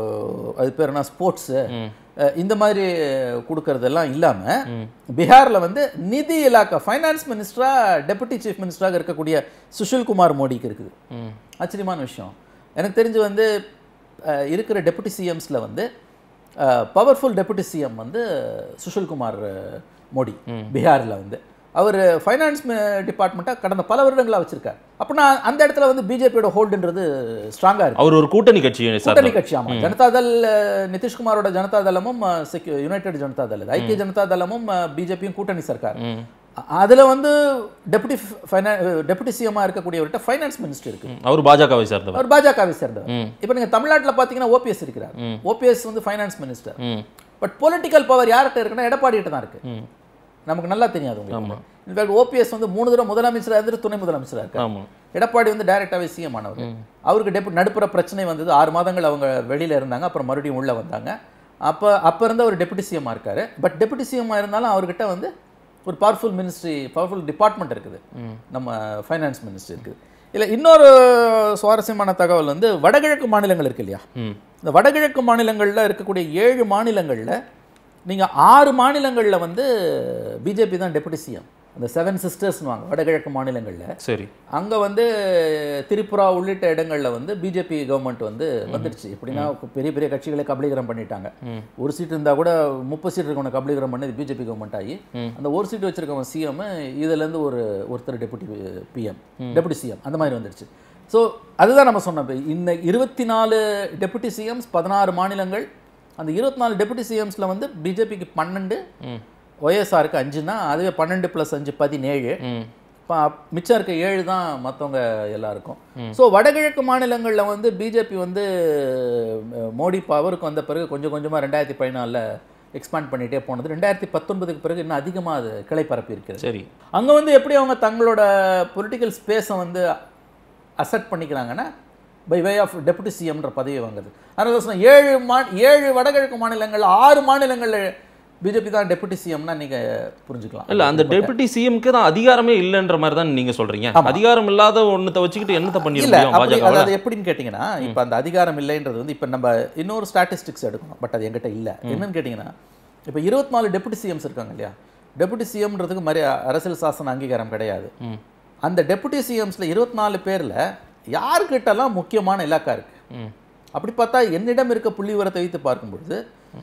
அது பேர் என்ன ஸ்போர்ட்ஸு இந்த மாதிரி கொடுக்கறதெல்லாம் இல்லாம பீகார்ல வந்து நிதி இலாக்கா ஃபைனான்ஸ் மினிஸ்டரா டெபுட்டி சீஃப் மினிஸ்டராக இருக்கக்கூடிய சுஷில் குமார் மோடிக்கு இருக்குது ம். ஆச்சரியமான விஷயம் எனக்கு தெரிஞ்சு வந்து அஹ், இருக்கிற டெபுட்டி சிஎம்ஸ்ல வந்து பவர்ஃபுல் டெபுட்டி சிஎம் வந்து சுஷில் குமார் அஹ், மோடி பீகார்ல வந்து அவர் ஃபைனான்ஸ் டிபார்ட்மெண்ட்டாக கடந்த பல வருடங்களா வச்சிருக்காரு அப்படின்னா அந்த இடத்துல வந்து பிஜேபியோட ஹோல்டுன்றது ஸ்ட்ராங்கா இருக்கு அவர் ஒரு கூட்டணி கட்சி சார் கூட்டணி கட்சி ஆமா ஜனதா தள் அஹ், நிதிஷ்குமாரோட ஜனதா தளமும் அஹ், செக்யூ- யுனைடெட் ஜனதா தள் இது. ஐக்கிய ஜனதா தளமும் பிஜேபியும் கூட்டணி சர்க்கார் அ- அதுல வந்து டெபுட்டி டெபுட்டி சிஎம்மா இருக்கக்கூடியவர்கிட்ட ஃபைனான்ஸ் மினிஸ்டர் இருக்கு அவர் பாஜகவை சேர்ந்தவர் அவர் பாஜகவை சேர்ந்தவர் இப்போ நீங்க தமிழ்நாட்டுல பாத்தீங்கன்னா ஓபிஎஸ் இருக்கிறார் ஓபிஎஸ் வந்து ஃபைனான்ஸ் மினிஸ்டர் ம் பட் பொலிட்டிக்கல் பவர் யார்கிட்ட இருக்குன்னா எடப்பாடி கிட்ட தான் இருக்கு ம் நமக்கு நல்லா தெரியாது உங்களுக்கு இன்ஃபேக்ட் ஓபிஎஸ் வந்து மூணு தடவை முதலமைச்சராக இருந்து துணை முதலமைச்சராக இருக்கார் ஆமா எடப்பாடி வந்து டைரக்டாவே சிஎம் ஆனவர் அவருக்கு டெபு நடுப்புற பிரச்சனை வந்தது ஆறு மாதங்கள் அவங்க வெளியில இருந்தாங்க அப்புறம் மறுபடியும் உள்ள வந்தாங்க அப்போ அப்போ இருந்து அவர் டெபுட்டி சிஎம்மா இருக்காரு பட் டெபுட்டி சிஎம்மா இருந்தாலும் அவர்கிட்ட வந்து ஒரு பவர்ஃபுல் மினிஸ்ட்ரி பவர்ஃபுல் டிபார்ட்மெண்ட் இருக்குது நம்ம ஃபைனான்ஸ் மினிஸ்ட்ரி இருக்குது இல்லை இன்னொரு சுவாரஸ்யமான தகவல் வந்து வடகிழக்கு மாநிலங்கள் இருக்கு இல்லையா ம் இந்த வடகிழக்கு மாநிலங்களில் இருக்கக்கூடிய ஏழு மாநிலங்களில் நீங்கள் ஆறு மாநிலங்களில் வந்து பிஜேபி தான் டெபுட்டி சிஎம் அந்த செவன் சிஸ்டர்ஸ்னுவாங்க வடகிழக்கு மாநிலங்களில் சரி அங்கே வந்து திரிபுரா உள்ளிட்ட இடங்களில் வந்து பிஜேபி கவர்மெண்ட் வந்து வந்துடுச்சு எப்படின்னா பெரிய பெரிய கட்சிகளை கபலீகரம் பண்ணிட்டாங்க ஒரு சீட் இருந்தால் கூட முப்பது சீட் இருக்கவனை கபலீகரம் பண்ணி பிஜேபி கவர்மெண்ட் ஆகி அந்த ஒரு சீட் வச்சிருக்கவன் சிஎம் இதுலேருந்து ஒரு ஒருத்தர் டெபுட்டி பிஎம் டெபுட்டி சிஎம் அந்த மாதிரி வந்துடுச்சு ஸோ அதுதான் நம்ம சொன்னோம் இப்ப இந்த இருபத்தி நாலு டெபுட்டி சிஎம்ஸ் பதினாறு மாநிலங்கள் அந்த இருபத்தி நாலு டெபுட்டி சிஎம்ஸில் வந்து பிஜேபிக்கு பன்னெண்டு ஒய்எஸ்ஆருக்கு அஞ்சுனா அதுவே பன்னெண்டு ப்ளஸ் அஞ்சு பதினேழு ம் இப்போ மிச்சம் இருக்க ஏழு தான் மற்றவங்க எல்லாருக்கும் ஸோ வடகிழக்கு மாநிலங்களில் வந்து பிஜேபி வந்து அஹ், மோடி பவருக்கு வந்த பிறகு கொஞ்சம் கொஞ்சமாக ரெண்டாயிரத்தி பதினாலில் எக்ஸ்பேண்ட் பண்ணிகிட்டே போனது ரெண்டாயிரத்தி பத்தொன்பதுக்கு பிறகு இன்னும் அதிகமாக அது கிளை பரப்பி இருக்கிறது சரி அங்கே வந்து எப்படி அவங்க தங்களோட பொலிட்டிக்கல் ஸ்பேஸை வந்து அசெட் பண்ணிக்கிறாங்கன்னா பை வே ஆஃப் டெபுட்டி சிஎம்ன்ற பதவி வாங்குது அதனால சொன்னேன் ஏழு மா ஏழு வடகிழக்கு மாநிலங்கள் ஆறு மாநிலங்களில் பிஜேபி தான் டெபுட்டி சிஎம்னா நீங்கள் புரிஞ்சுக்கலாம் இல்ல அந்த டெபுட்டி சிஎம்க்கு தான் அதிகாரமே இல்லைன்ற மாதிரி தான் நீங்க சொல்றீங்க அதிகாரம் இல்லாத ஒண்ணத்தை வச்சுக்கிட்டு என்னத்த பண்ணிட இல்ல முடியும் அப்படி பாஜக அதாவது எப்படின்னு கேட்டிங்கன்னா இப்போ அந்த அதிகாரம் இல்லைன்றது வந்து இப்போ நம்ம இன்னொரு ஸ்டாட்டிஸ்டிக்ஸ் எடுக்கணும் பட் அது எங்கிட்ட இல்ல என்னன்னு கேட்டிங்கன்னா இப்போ இருபத்தி நாலு டெபுட்டி சிஎம்ஸ் இருக்காங்க இல்லையா டெபுட்டி சிஎம்ன்றதுக்கு மாதிரி அரசியல் சாசன அங்கீகாரம் கிடையாது ம். அந்த டெபுட்டி சிஎம்ஸ்ல இருபத்தி நாலு பேர்ல யாருக்கிட்டலாம் முக்கியமான இலாக்கா இருக்கு ம். அப்படி பார்த்தா என்னிடம் இருக்க புள்ளி விவரத்தை வைத்து பார்க்கும் பொழுது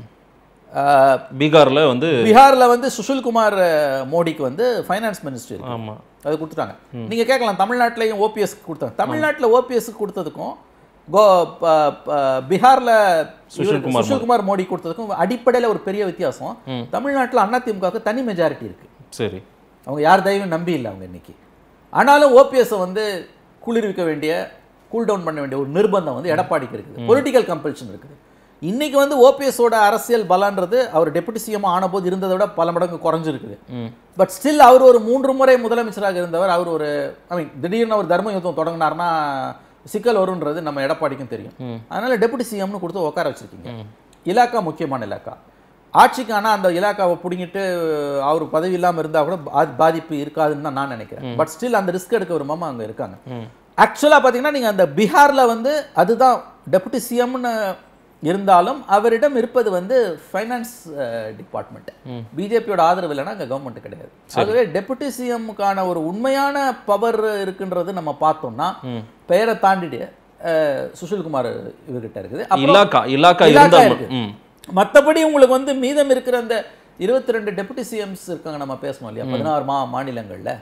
ஆஹ், பீகார்ல வந்து பீகார்ல வந்து சுஷில்குமார் அஹ், மோடிக்கு வந்து ஃபைனான்ஸ் மினிஸ்ட்ரி இருக்கு ஆமா அது கொடுத்துட்டாங்க நீங்க கேட்கலாம் தமிழ்நாட்டிலையும் ஓபிஎஸ் கொடுத்தாங்க தமிழ்நாட்டுல ஓபிஎஸ் கொடுத்ததுக்கும் கோ ப- ப- பீகார்ல சுஷில்குமார் சுஷில்குமார் மோடி கொடுத்ததுக்கும் அடிப்படையில ஒரு பெரிய வித்தியாசம் தமிழ்நாட்டுல அதிமுகவுக்கு தனி மெஜாரிட்டி இருக்கு சரி அவங்க யார் தயவும் நம்பி இல்லை அவங்க இன்னைக்கு ஆனாலும் ஓபிஎஸ் வந்து குளிர்விக்க வேண்டிய கூல் டவுன் பண்ண வேண்டிய ஒரு நிர்பந்தம் வந்து எடப்பாடிக்கு இருக்குது பொலிட்டிக்கல் கம்பல்ஷன் இருக்குது இன்னைக்கு வந்து ஓபிஎஸோட அரசியல் பலன்றது அவர் டெபுட்டி சிஎம் ஆனபோது இருந்ததை விட பல மடங்கு குறைஞ்சிருக்குது ம் பட் ஸ்டில் அவர் ஒரு மூன்று முறை முதலமைச்சராக இருந்தவர் அவர் ஒரு ஐ மீன் திடீர்னு அவர் தர்ம யுத்தம் தொடங்கினார்னா சிக்கல் வரும்ன்றது நம்ம எடப்பாடிக்கும் தெரியும் அதனால டெபுட்டி சிஎம்னு கொடுத்து உட்கார வச்சிருக்கீங்க இலாக்கா முக்கியமான இலாக்கா ஆட்சிக்கு ஆனா அந்த இலாக்காவை பிடிங்கிட்டு அவர் பதவி இல்லாம இருந்தா கூட பா- பாதிப்பு இருக்காதுன்னு தான் நான் நினைக்கிறேன் பட் ஸ்டில் அந்த ரிஸ்க் எடுக்க ஒரு மாமா அங்க இருக்காங்க ஆக்சுவலா பாத்தீங்கன்னா நீங்க அந்த பீகார்ல வந்து அதுதான் டெபுட்டி சிஎம்னு இருந்தாலும் அவரிடம் இருப்பது வந்து ஃபைனான்ஸ் டிபார்ட்மெண்ட் பிஜேபியோட ஆதரவு இல்லைன்னா அங்கே கவர்மெண்ட் கிடையாது ஆகவே டெபுட்டி சிஎம்முக்கான ஒரு உண்மையான பவர் இருக்குன்றது நம்ம பார்த்தோம்னா பெயரை தாண்டிட்டு அஹ், சுஷில்குமார் இவர்கிட்ட இருக்குது அப்புறம் இலாக்கா இலாக்கா இலாக்கா இருந்தா இருக்கு. ம் மற்றபடி உங்களுக்கு வந்து மீதம் இருக்கிற அந்த இருபத்தி ரெண்டு டெபுட்டி சிஎம்ஸ் இருக்காங்க நம்ம பேசணும் இல்லையா பதினாறு மா மாநிலங்கள்ல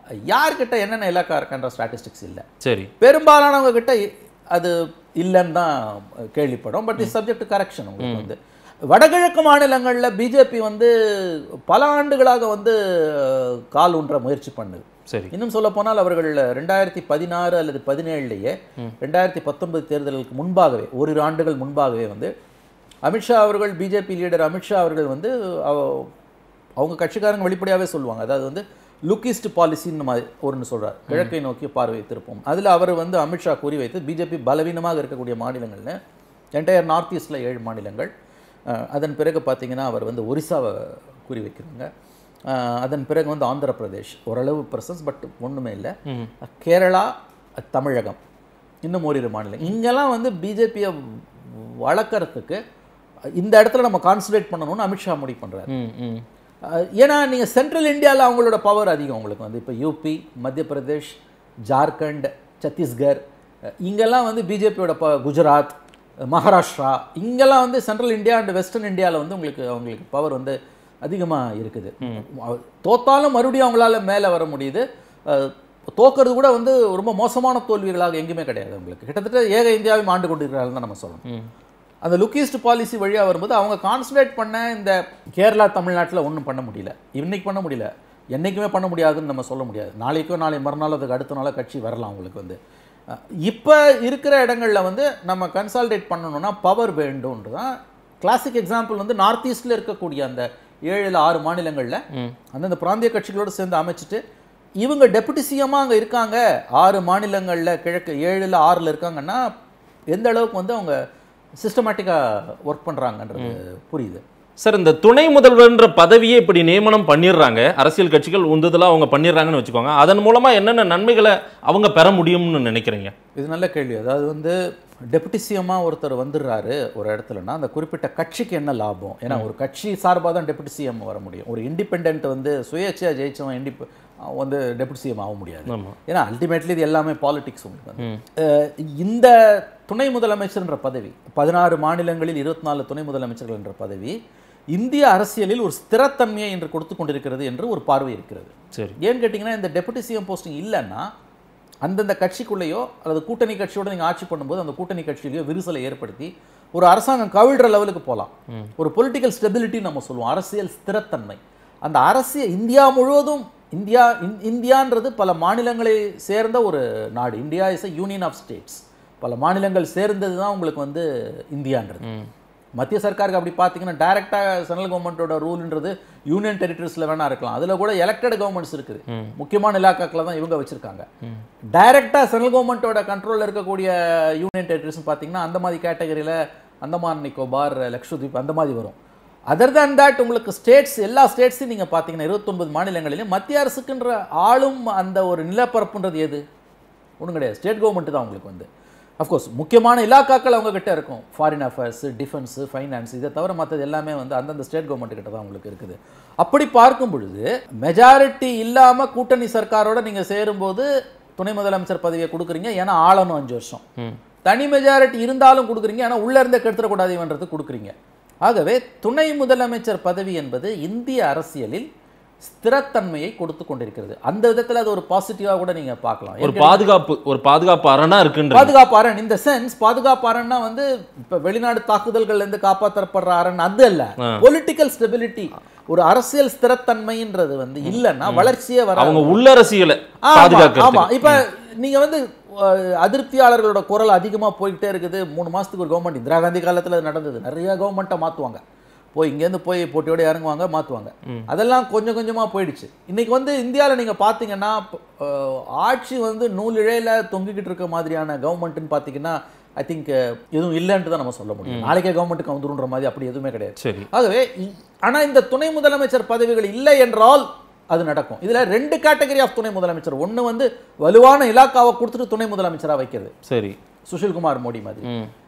யார்கிட்ட என்னென்ன இலாக்கா இருக்குன்ற ஸ்டாட்டிஸ்டிக்ஸ் இல்லை சரி பெரும்பாலானவங்க கிட்ட இ- அது இல்லைன்னு தான் கேள்விப்படும் பட் இஸ் சப்ஜெக்ட் கரெக்ஷன் உங்களுக்கு வந்து வடகிழக்கு மாநிலங்கள்ல பிஜேபி வந்து பல ஆண்டுகளாக வந்து அஹ், கால் ஊன்ற முயற்சி பண்ணுது சரி இன்னும் சொல்ல போனால் அவர்கள் ரெண்டாயிரத்தி பதினாறு அல்லது பதினேழுலேயே ரெண்டாயிரத்தி பத்தொன்பது தேர்தலுக்கு முன்பாகவே ஓரிரு ஆண்டுகள் முன்பாகவே வந்து அமித்ஷா அவர்கள் பிஜேபி லீடர் அமித்ஷா அவர்கள் வந்து அவ- அவங்க கட்சிக்காரங்க வெளிப்படையாகவே சொல்லுவாங்க அதாவது வந்து லுக்கிஸ்ட் பாலிசின்னு மாதிரி ஒன்று சொல்றார் கிழக்கை நோக்கி பார்வை திருப்போம் அதில் அவர் வந்து அமித்ஷா கூறி வைத்து பிஜேபி பலவீனமாக இருக்கக்கூடிய மாநிலங்கள்னு என்டையர் நார்த் ஈஸ்டில் ஏழு மாநிலங்கள் அஹ், அதன் பிறகு பார்த்தீங்கன்னா அவர் வந்து ஒரிசாவை குறி வைக்கிறாங்க அஹ், அதன் பிறகு வந்து ஆந்திர பிரதேஷ் ஓரளவு பிரசன்ஸ் பட் ஒன்றுமே இல்லை கேரளா தமிழகம் இன்னும் ஓரிரு மாநிலம் இங்கெல்லாம் வந்து பிஜேபியை வளர்க்கறதுக்கு இந்த இடத்துல நம்ம கான்சன்ட்ரேட் பண்ணணும்னு அமித்ஷா முடிவு பண்றாரு ம் ம் அஹ் ஏன்னா நீங்கள் சென்ட்ரல் இந்தியாவில் அவங்களோட பவர் அதிகம் உங்களுக்கு வந்து இப்போ யூபி மத்திய பிரதேஷ் ஜார்க்கண்ட் சத்தீஸ்கர் அஹ் இங்கெல்லாம் வந்து பிஜேபியோட ப குஜராத் அஹ் மகாராஷ்டிரா இங்கெல்லாம் வந்து சென்ட்ரல் இந்தியா அண்ட் வெஸ்டர்ன் இந்தியாவில் வந்து உங்களுக்கு அவங்களுக்கு பவர் வந்து அதிகமாக இருக்குது அவ- தோத்தாலும் மறுபடியும் அவங்களால மேலே வர முடியுது அஹ் தோக்கிறது கூட வந்து ரொம்ப மோசமான தோல்விகளாக எங்கேயுமே கிடையாது உங்களுக்கு கிட்டத்தட்ட ஏக இந்தியாவையும் ஆண்டு கொண்டிருக்கிறார்கள் தான் நம்ம சொல்லணும் ம் அந்த லுக்கிஸ்ட் பாலிசி வழியாக வரும்போது அவங்க கான்சன்ட்ரேட் பண்ண இந்த கேரளா தமிழ்நாட்டில் ஒன்றும் பண்ண முடியல இன்னைக்கு பண்ண முடியல என்றைக்குமே பண்ண முடியாதுன்னு நம்ம சொல்ல முடியாது நாளைக்கோ நாளை மறுநாள் அதுக்கு அடுத்த நாளோ கட்சி வரலாம் அவங்களுக்கு வந்து இப்போ இருக்கிற இடங்கள்ல வந்து நம்ம கன்சால்டேட் பண்ணணும்னா பவர் வேண்டும்ன்றது தான் கிளாசிக் எக்ஸாம்பிள் வந்து நார்த் ஈஸ்டில் இருக்கக்கூடிய அந்த ஏழு இல்ல ஆறு மாநிலங்களில் ம் அந்தந்த பிராந்திய கட்சிகளோடு சேர்ந்து அமைச்சிட்டு இவங்க டெபுட்டி சிஎம்மாக அங்கே இருக்காங்க ஆறு மாநிலங்களில் கிழக்கு ஏழுல ஆறில் இருக்காங்கன்னா எந்த அளவுக்கு வந்து அவங்க சிஸ்டமேட்டிக்காக ஒர்க் பண்ணுறாங்கன்றது புரியுது சார் இந்த துணை முதல்வர்ன்ற பதவியை இப்படி நியமனம் பண்ணிடுறாங்க அரசியல் கட்சிகள் உந்துதலாக அவங்க பண்ணிடுறாங்கன்னு வச்சுக்கோங்க அதன் மூலமா என்னென்ன நன்மைகளை அவங்க பெற முடியும்னு நினைக்கிறீங்க இது நல்ல கேள்வி அதாவது வந்து டெபுட்டி சிஎம்மாக ஒருத்தர் வந்துடுறாரு ஒரு இடத்துலனா அந்த குறிப்பிட்ட கட்சிக்கு என்ன லாபம் ஏன்னா ஒரு கட்சி சார்பாக தான் டெபுட்டி சிஎம் வர முடியும் ஒரு இண்டிபெண்ட் வந்து சுயேட்சையாக ஜெயிச்சவன் இண்டிப வந்து டெபுட்டி சிஎம் ஆக முடியாது ஆமா ஏன்னா அல்டிமேட்லி இது எல்லாமே பாலிடிக்ஸ் உங்களுக்கு வந்து ம் அஹ் இந்த துணை முதலமைச்சர்ன்ற பதவி பதினாறு மாநிலங்களில் இருபத்தி நாலு துணை முதலமைச்சர்கள் என்ற பதவி இந்திய அரசியலில் ஒரு ஸ்திரத்தன்மையை இன்று கொடுத்து கொண்டிருக்கிறது என்று ஒரு பார்வை இருக்கிறது சரி ஏன்னு கேட்டிங்கன்னா இந்த டெபுட்டி சிஎம் போஸ்டிங் இல்லைன்னா அந்தந்த கட்சிக்குள்ளேயோ அல்லது கூட்டணி கட்சியோட நீங்கள் ஆட்சி பண்ணும்போது அந்த கூட்டணி கட்சியிலையோ விரிசலை ஏற்படுத்தி ஒரு அரசாங்கம் கவிழ்ற லெவலுக்கு போகலாம் ஒரு பொலிட்டிக்கல் ஸ்டெபிலிட்டி நம்ம சொல்லுவோம் அரசியல் ஸ்திரத்தன்மை அந்த அரசியல் இந்தியா முழுவதும் இந்தியா இந்- இந்தியான்றது பல மாநிலங்களை சேர்ந்த ஒரு நாடு India is a union of states பல மாநிலங்கள் சேர்ந்தது தான் உங்களுக்கு வந்து இந்தியான்றது ம் மத்திய சர்க்காருக்கு அப்படி பார்த்தீங்கன்னா டைரெக்டாக சென்ட்ரல் கவர்மெண்ட்டோட ரூல்ன்றது யூனியன் டெரிட்டரிஸில் வேணா இருக்கலாம் அதில் கூட எலெக்டட் கவர்மெண்ட்ஸ் இருக்குது ம். முக்கியமான இலாக்காக்களை தான் இவங்க வச்சிருக்காங்க டைரெக்டாக சென்ட்ரல் கவர்மெண்ட்டோட கண்ட்ரோலில் இருக்கக்கூடிய யூனியன் டெரிட்டரிஸ்னு பார்த்தீங்கன்னா அந்த மாதிரி கேட்டகரியில் அந்தமான் நிக்கோபார் லக்ஷதீப் அந்த மாதிரி வரும் அதர் than தட் உங்களுக்கு ஸ்டேட்ஸ் எல்லா ஸ்டேட்ஸையும் நீங்கள் பார்த்தீங்கன்னா இருபத்தொன்பது மாநிலங்களிலும் மத்திய அரசுக்குன்ற ஆளும் அந்த ஒரு நிலப்பரப்புன்றது எது ஒன்றும் கிடையாது ஸ்டேட் கவர்மெண்ட் தான் உங்களுக்கு வந்து அஃப்கோர்ஸ் முக்கியமான இலாக்காக்கள் அவங்க கிட்ட இருக்கும் ஃபாரின் அஃபேர்ஸ் டிஃபென்ஸ் ஃபைனான்ஸ் இதை தவிர மற்றது எல்லாமே வந்து அந்தந்த ஸ்டேட் கவர்மெண்ட் கிட்ட தான் உங்களுக்கு இருக்குது அப்படி பார்க்கும் பொழுது மெஜாரிட்டி இல்லாமல் கூட்டணி சர்க்காரோட நீங்கள் சேரும்போது துணை முதலமைச்சர் பதவியை கொடுக்குறீங்க ஏன்னா ஆளணும் அஞ்சு வருஷம் ம் தனி மெஜாரிட்டி இருந்தாலும் கொடுக்குறீங்க ஆனால் உள்ள இருந்தே கெடுத்துடக்கூடாது இவன்றது கொடுக்குறீங்க ஆகவே துணை முதலமைச்சர் பதவி என்பது இந்திய அரசியலில் ஸ்திரத்தன்மையை கொடுத்து கொண்டிருக்கிறது அந்த விதத்தில் அது ஒரு பாசிட்டிவாக கூட நீங்க பார்க்கலாம் ஒரு பாதுகாப்பு ஒரு பாதுகாப்பு அரணா இருக்குன்ற பாதுகாப்பு அரண் இந்த சென்ஸ் பாதுகாப்பு அரண்னா வந்து இப்ப வெளிநாடு தாக்குதல்கள்ல இருந்து காப்பாற்றப்படுற அரண் அது அல்ல ஆ. பொலிட்டிக்கல் ஸ்டெபிலிட்டி ஒரு அரசியல் ஸ்திரத்தன்மைன்றது வந்து இல்லைன்னா வளர்ச்சியே வர அவங்க உள்ளரசியலை ஆமா, பாதுகாக்கிறது ஆமா இப்ப நீங்க வந்து அஹ், அதிருப்தியாளர்களோட குரல் அதிகமா போய்கிட்டே இருக்குது மூணு மாசத்துக்கு ஒரு கவர்மெண்ட் இந்திரா காந்தி காலத்துல அது நடந்தது நிறைய கவர்மெண்ட்டை மாத்துவாங்க போய் இங்கேருந்து போய் போட்டியோட இறங்குவாங்க மாத்துவாங்க அதெல்லாம் கொஞ்சம் கொஞ்சமா போயிடுச்சு இன்னைக்கு வந்து இந்தியாவில் நீங்க பாத்தீங்கன்னா அஹ், ஆட்சி வந்து நூல் இழையில தொங்கிக்கிட்டு இருக்க மாதிரியான கவர்மெண்ட்னு பாத்தீங்கன்னா ஐ திங்க் எதுவும் இல்லைன்ட்டு தான் நம்ம சொல்ல முடியும் நாளைக்கே கவர்மெண்ட்டுக்கு வந்துருன்ற மாதிரி அப்படி எதுவுமே கிடையாது சரி ஆகவே இ- ஆனா இந்த துணை முதலமைச்சர் பதவிகள் இல்லை என்றால் அது நடக்கும் இதுல ரெண்டு கேட்டகரி ஆஃப் துணை முதலமைச்சர் ஒண்ணு வந்து வலுவான இலாக்காவை கொடுத்துட்டு துணை முதலமைச்சரா வைக்கிறது சரி சுஷில்குமார் மோடி மாதிரி ம்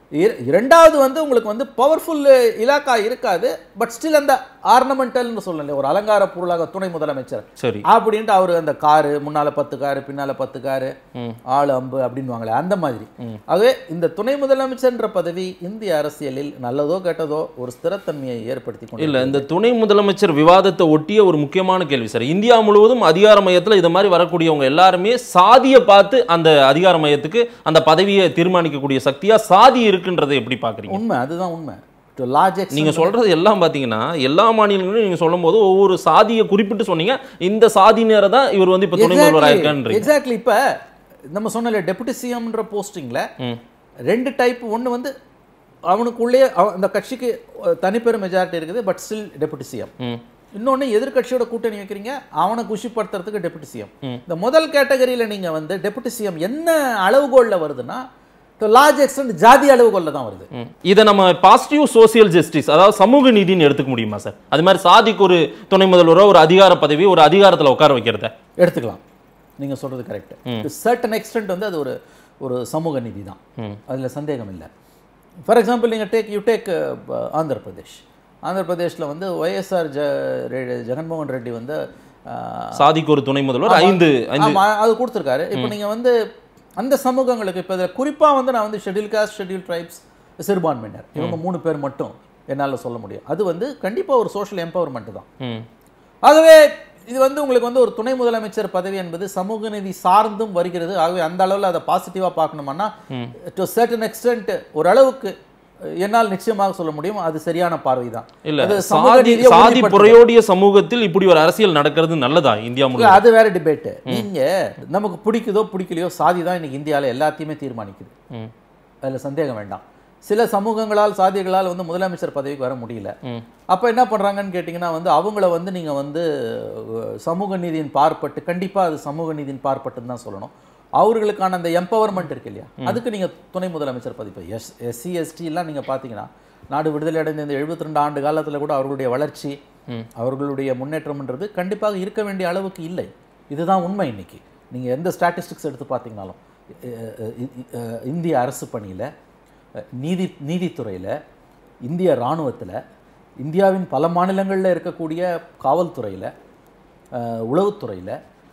இர- இரண்டாவது வந்து உங்களுக்கு வந்து பவர்ஃபுல் இலாக்கா இருக்காது பட் ஸ்டில் அந்த ஆர்னமெண்டல்னு சொல்லல ஒரு அலங்கார பொருளாக துணை முதலமைச்சர் சரி அப்படின்ட்டு அவர் அந்த காரு முன்னால பத்து காரு பின்னால பத்து காரு ம். ஆளு அம்பு அப்படின்னுவாங்களே அந்த மாதிரி ஆகவே இந்த துணை முதலமைச்சர்ன்ற பதவி இந்திய அரசியலில் நல்லதோ கெட்டதோ ஒரு ஸ்திரத்தன்மையை ஏற்படுத்தி கொண்டு இல்ல இந்த துணை முதலமைச்சர் விவாதத்தை ஒட்டிய ஒரு முக்கியமான கேள்வி சார் இந்தியா முழுவதும் அதிகார மையத்துல இது மாதிரி வரக்கூடியவங்க எல்லாருமே சாதியை பார்த்து அந்த அதிகார மையத்துக்கு அந்த பதவியை தீர்மானிக்கக்கூடிய சக்தியா சாதி இருக்குன்றதை எப்படி பாக்குறீங்க உண்மை அதுதான் உண்மை டு லார்ஜ் நீங்க சொல்றது எல்லாம் பாத்தீங்கன்னா எல்லா மாநிலங்களும் நீங்க சொல்லும்போது ஒவ்வொரு சாதியை குறிப்பிட்டு சொன்னீங்க இந்த சாதியினரை தான் இவர் வந்து இப்ப துணை முதல்வர் ஆயிருக்கான்றீங்க எக்ஸாக்ட்லி இப்ப நம்ம சொன்னல டெபுட்டி சிஎம்ன்ற போஸ்டிங்ல ம். ரெண்டு டைப் ஒண்ணு வந்து அவனுக்குள்ளே அவ- அந்த கட்சிக்கு அஹ், தனிப்பெரும் மெஜாரிட்டி இருக்குது பட் ஸ்டில் டெபுட்டி சிஎம் ம் இன்னொன்னு எதிர்க்கட்சியோட கூட்டணி வைக்கிறீங்க அவனை குஷிப்படுத்துறதுக்கு டெபுட்டி சிஎம் இந்த முதல் கேட்டகரியில நீங்க வந்து டெபுட்டி சிஎம் என்ன அளவுகோல்ல வருதுன்னா லார்ஜ் எக்ஸ்டென்ட் ஜாதி அளவுகோல்ல தான் வருது ம். இதை நம்ம பாசிட்டிவ் சோசியல் ஜஸ்டிஸ் அதாவது சமூக நீதின்னு எடுத்துக்க முடியுமா சார் அது மாதிரி சாதிக்கு ஒரு துணை முதல்வரோ ஒரு அதிகார பதவி ஒரு அதிகாரத்துல உட்கார வைக்கிறத எடுத்துக்கலாம் நீங்க சொல்றது கரெக்ட் டு சர்டன் எக்ஸ்டென்ட் வந்து அது ஒரு ஒரு சமூக நீதி தான் அதுல சந்தேகம் இல்லை ஃபார் எக்ஸாம்பிள் நீங்க take you take Andhra Pradesh Andhra பிரதேஷ்ல வந்து ஒய்எஸ்ஆர் ஜ ரெ- ஜெகன்மோகன் ரெட்டி வந்து அஹ், சாதிக்கு ஒரு துணை முதல்வர் ஐந்து ஐந்து ஆமா அது கொடுத்துருக்காரு இப்போ நீங்க வந்து அந்த சமூகங்களுக்கு இப்போ இதில் குறிப்பா வந்து நான் வந்து ஷெட்யூல் காஸ்ட் ஷெட்யூல் ட்ரைப்ஸ் சிறுபான்மையினர் இவங்க மூணு பேர் மட்டும் என்னால சொல்ல முடியும் அது வந்து கண்டிப்பா ஒரு சோஷியல் எம்பவர்மெண்ட் தான் ம் ஆகவே இது வந்து உங்களுக்கு வந்து ஒரு துணை முதலமைச்சர் பதவி என்பது சமூக நீதி சார்ந்தும் வருகிறது ஆகவே அந்த அளவில் அதை பாசிட்டிவாக பார்க்கணும்னா டு சர்டன் எக்ஸ்டென்ட் ஓரளவுக்கு என்னால் நிச்சயமாக சொல்ல முடியும் அது சரியான பார்வை தான் இல்ல அது சமூக சாதி நீதியை சாதி உறுதிப்படுத்துது. புறையோடிய சமூகத்தில் இப்படி ஒரு அரசியல் நடக்கிறது நல்லதா இந்தியா இல்ல, முழுவதும் அது வேற டிபேட் நீங்க நமக்கு பிடிக்குதோ பிடிக்கலையோ சாதி தான் இன்னைக்கு இந்தியால எல்லாத்தையுமே தீர்மானிக்குது ம். அதுல சந்தேகம் வேண்டாம் சில சமூகங்களால் சாதிகளால் வந்து முதலமைச்சர் பதவிக்கு வர முடியல ம். அப்ப என்ன பண்றாங்கன்னு கேட்டிங்கன்னா வந்து அவங்கள வந்து நீங்க வந்து அஹ், சமூக நீதியின் பார்ப்பட்டு கண்டிப்பா அது சமூக நீதியின் பார்ப்பட்டுன்னு தான் சொல்லணும் அவர்களுக்கான அந்த எம்பவர்மெண்ட் இருக்கு இல்லையா அதுக்கு நீங்க துணை முதலமைச்சர் பதவி எஸ் எஸ்சி எஸ்டி எல்லாம் நீங்க பாத்தீங்கன்னா நாடு விடுதலை அடைந்த இந்த 72 ஆண்டு காலத்துல கூட அவர்களுடைய வளர்ச்சி அவர்களுடைய முன்னேற்றம்ன்றது கண்டிப்பாக இருக்க வேண்டிய அளவுக்கு இல்லை இதுதான் உண்மை இன்னைக்கு நீங்க எந்த ஸ்டாட்டிஸ்டிக்ஸ் எடுத்து பார்த்தீங்கனாலும் அஹ், அஹ், இ- அஹ், இந்திய அரசு பணியில அஹ், நீதி நீதித்துறையில இந்திய இராணுவத்துல இந்தியாவின் பல மாநிலங்களில் இருக்கக்கூடிய காவல்துறையில் உளவுத்துறையில்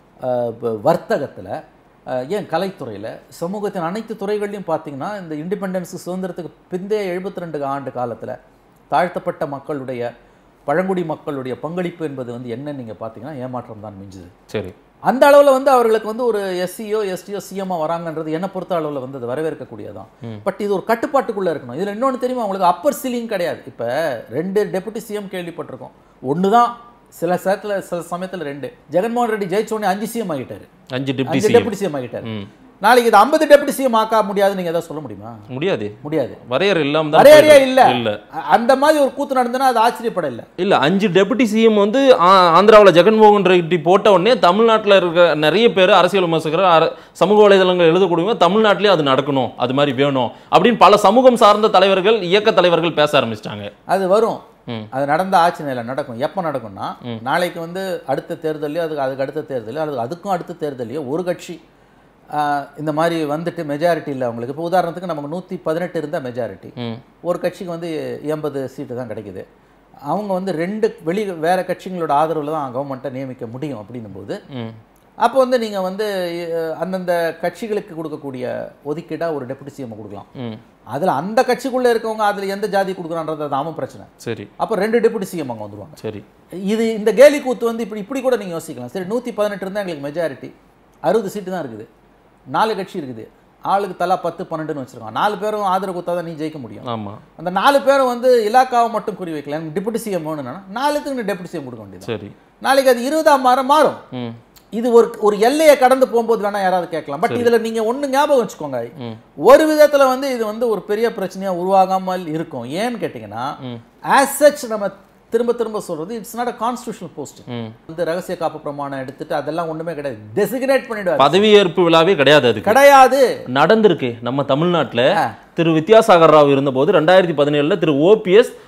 வர்த்தகத்தில் ஏன் கலைத்துறையில் சமூகத்தின் அனைத்து துறைகள்லையும் பார்த்தீங்கன்னா இந்த இண்டிபெண்டன்ஸ் சுதந்திரத்துக்கு பிந்தைய 72 ரெண்டு ஆண்டு காலத்தில் தாழ்த்தப்பட்ட மக்களுடைய பழங்குடி மக்களுடைய பங்களிப்பு என்பது வந்து என்னன்னு நீங்கள் பார்த்தீங்கன்னா ஏமாற்றம் தான் மிஞ்சுது சரி அந்த அளவில் வந்து அவர்களுக்கு வந்து ஒரு எஸ்சியோ எஸ்டியோ சிஎம்ஓ வராங்கன்றது என்ன பொறுத்த அளவில் வந்து அது வரவேற்கக்கூடியதான் பட் இது ஒரு கட்டுப்பாட்டுக்குள்ளே இருக்கணும் இதில் இன்னொன்று தெரியுமா உங்களுக்கு அப்பர் சீலிங் கிடையாது இப்போ ரெண்டு டெபுட்டி சிஎம் கேள்விப்பட்டிருக்கோம் ஒன்று தான் சில நேரத்தில் சில சமயத்தில் ரெண்டு ஜெகன்மோகன் ரெட்டி ஜெயிச்ச உடனே அஞ்சு சிஎம் ஆகிட்டாரு அஞ்சு டிப்டி அஞ்சு சிஎம் டெபுட்டி சிஎம் ஆகிட்டாரு ம். நாளைக்கு இது ஐம்பது டெபுட்டி சிஎம் ஆக்க முடியாதுன்னு நீங்கள் எதாவது சொல்ல முடியுமா முடியாது முடியாது வரையறை இல்லாம தான் வரையறையே போயிடுது. இல்ல இல்ல அ- அந்த மாதிரி ஒரு கூத்து நடந்ததுன்னா அது ஆச்சரியப்பட இல்லை இல்ல அஞ்சு டெபுட்டி சிஎம் வந்து ஆ- ஆந்திராவுல ஜெகன்மோகன் ரெட்டி போட்ட உடனே தமிழ்நாட்டுல இருக்க நிறைய பேர் அரசியல் விமர்சகர் அர- சமூக வலைதளங்கள் எழுதக்கூடியவங்க தமிழ்நாட்டிலே அது நடக்கணும் அது மாதிரி வேணும் அப்படின்னு பல சமூகம் சார்ந்த தலைவர்கள் இயக்க தலைவர்கள் பேச ஆரம்பிச்சிட்டாங்க அது வரும் ம். அது நடந்த ஆட்சி நிலை நடக்கும் எப்போ நடக்கும்னா நாளைக்கு வந்து அடுத்த தேர்தலையோ அதுக்கு அதுக்கு அடுத்த தேர்தலையோ அது அதுக்கும் அடுத்த தேர்தலையோ ஒரு கட்சி ஆஹ், இந்த மாதிரி வந்துட்டு மெஜாரிட்டி இல்லை அவங்களுக்கு இப்போ உதாரணத்துக்கு நமக்கு நூற்றி பதினெட்டு இருந்தால் மெஜாரிட்டி ம். ஒரு கட்சிக்கு வந்து எண்பது சீட்டு தான் கிடைக்குது அவங்க வந்து ரெண்டு வெளி வேற கட்சிகளோட ஆதரவில் தான் கவர்மெண்ட்டை நியமிக்க முடியும் அப்படின்னும் போது ம். அப்போ வந்து நீங்கள் வந்து அஹ், அந்தந்த கட்சிகளுக்கு கொடுக்கக்கூடிய ஒதுக்கீடாக ஒரு டெபுட்டி சிஎம் கொடுக்கலாம் ம். அதில் அந்த கட்சிக்குள்ளே இருக்கவங்க அதில் எந்த ஜாதி கொடுக்குறான்றது அது அவன் பிரச்சனை சரி அப்போ ரெண்டு டெபுட்டி சிஎம் அங்கே வந்துருவாங்க சரி இது இந்த கேலி கூத்து வந்து இப்படி இப்படி கூட நீங்கள் யோசிக்கலாம் சரி நூற்றி பதினெட்டு இருந்தால் எங்களுக்கு மெஜாரிட்டி அறுபது சீட்டு தான் இருக்குது நாலு கட்சி இருக்குது ஆளுக்கு தலா பத்து பன்னெண்டுன்னு வச்சிருக்கான் நாலு பேரும் ஆதரவு கொடுத்தா தான் நீ ஜெயிக்க முடியும் ஆமா அந்த நாலு பேரும் வந்து இலாக்காவை மட்டும் குறி வைக்கல எனக்கு டெபுட்டி சிஎம் வேணும்னா நாலுத்துக்கு நீ டெபுட்டி சிஎம் கொடுக்க வேண்டியது சரி நாளைக்கு அது இருபதாம் மாதம் மாறும் ம் இது ஒரு ஒரு எல்லையை கடந்து போகும்போது வேணா யாராவது கேட்கலாம் பட் இதுல நீங்க ஒண்ணு ஞாபகம் வச்சுக்கோங்க ம். ஒரு விதத்துல வந்து இது வந்து ஒரு பெரிய பிரச்சனையா உருவாகாமல் இருக்கும் ஏன்னு கேட்டிங்கன்னா ஆஸ் சச் நம்ம திரும்ப திரும்ப சொல்றது it's not a constitutional post ம் வந்து ரகசிய காப்பு பிரமாணம் எடுத்துட்டு அதெல்லாம் ஒண்ணுமே கிடையாது டெசிக்னேட் பண்ணிடுவாரு பதவியேற்பு விழாவே கிடையாது அதுக்கு கிடையாது நடந்திருக்கு நம்ம தமிழ்நாட்டுல திரு வித்யாசாகர் ராவ் இருந்தபோது ரெண்டாயிரத்தி பதினேழுல திரு ஓபிஎஸ்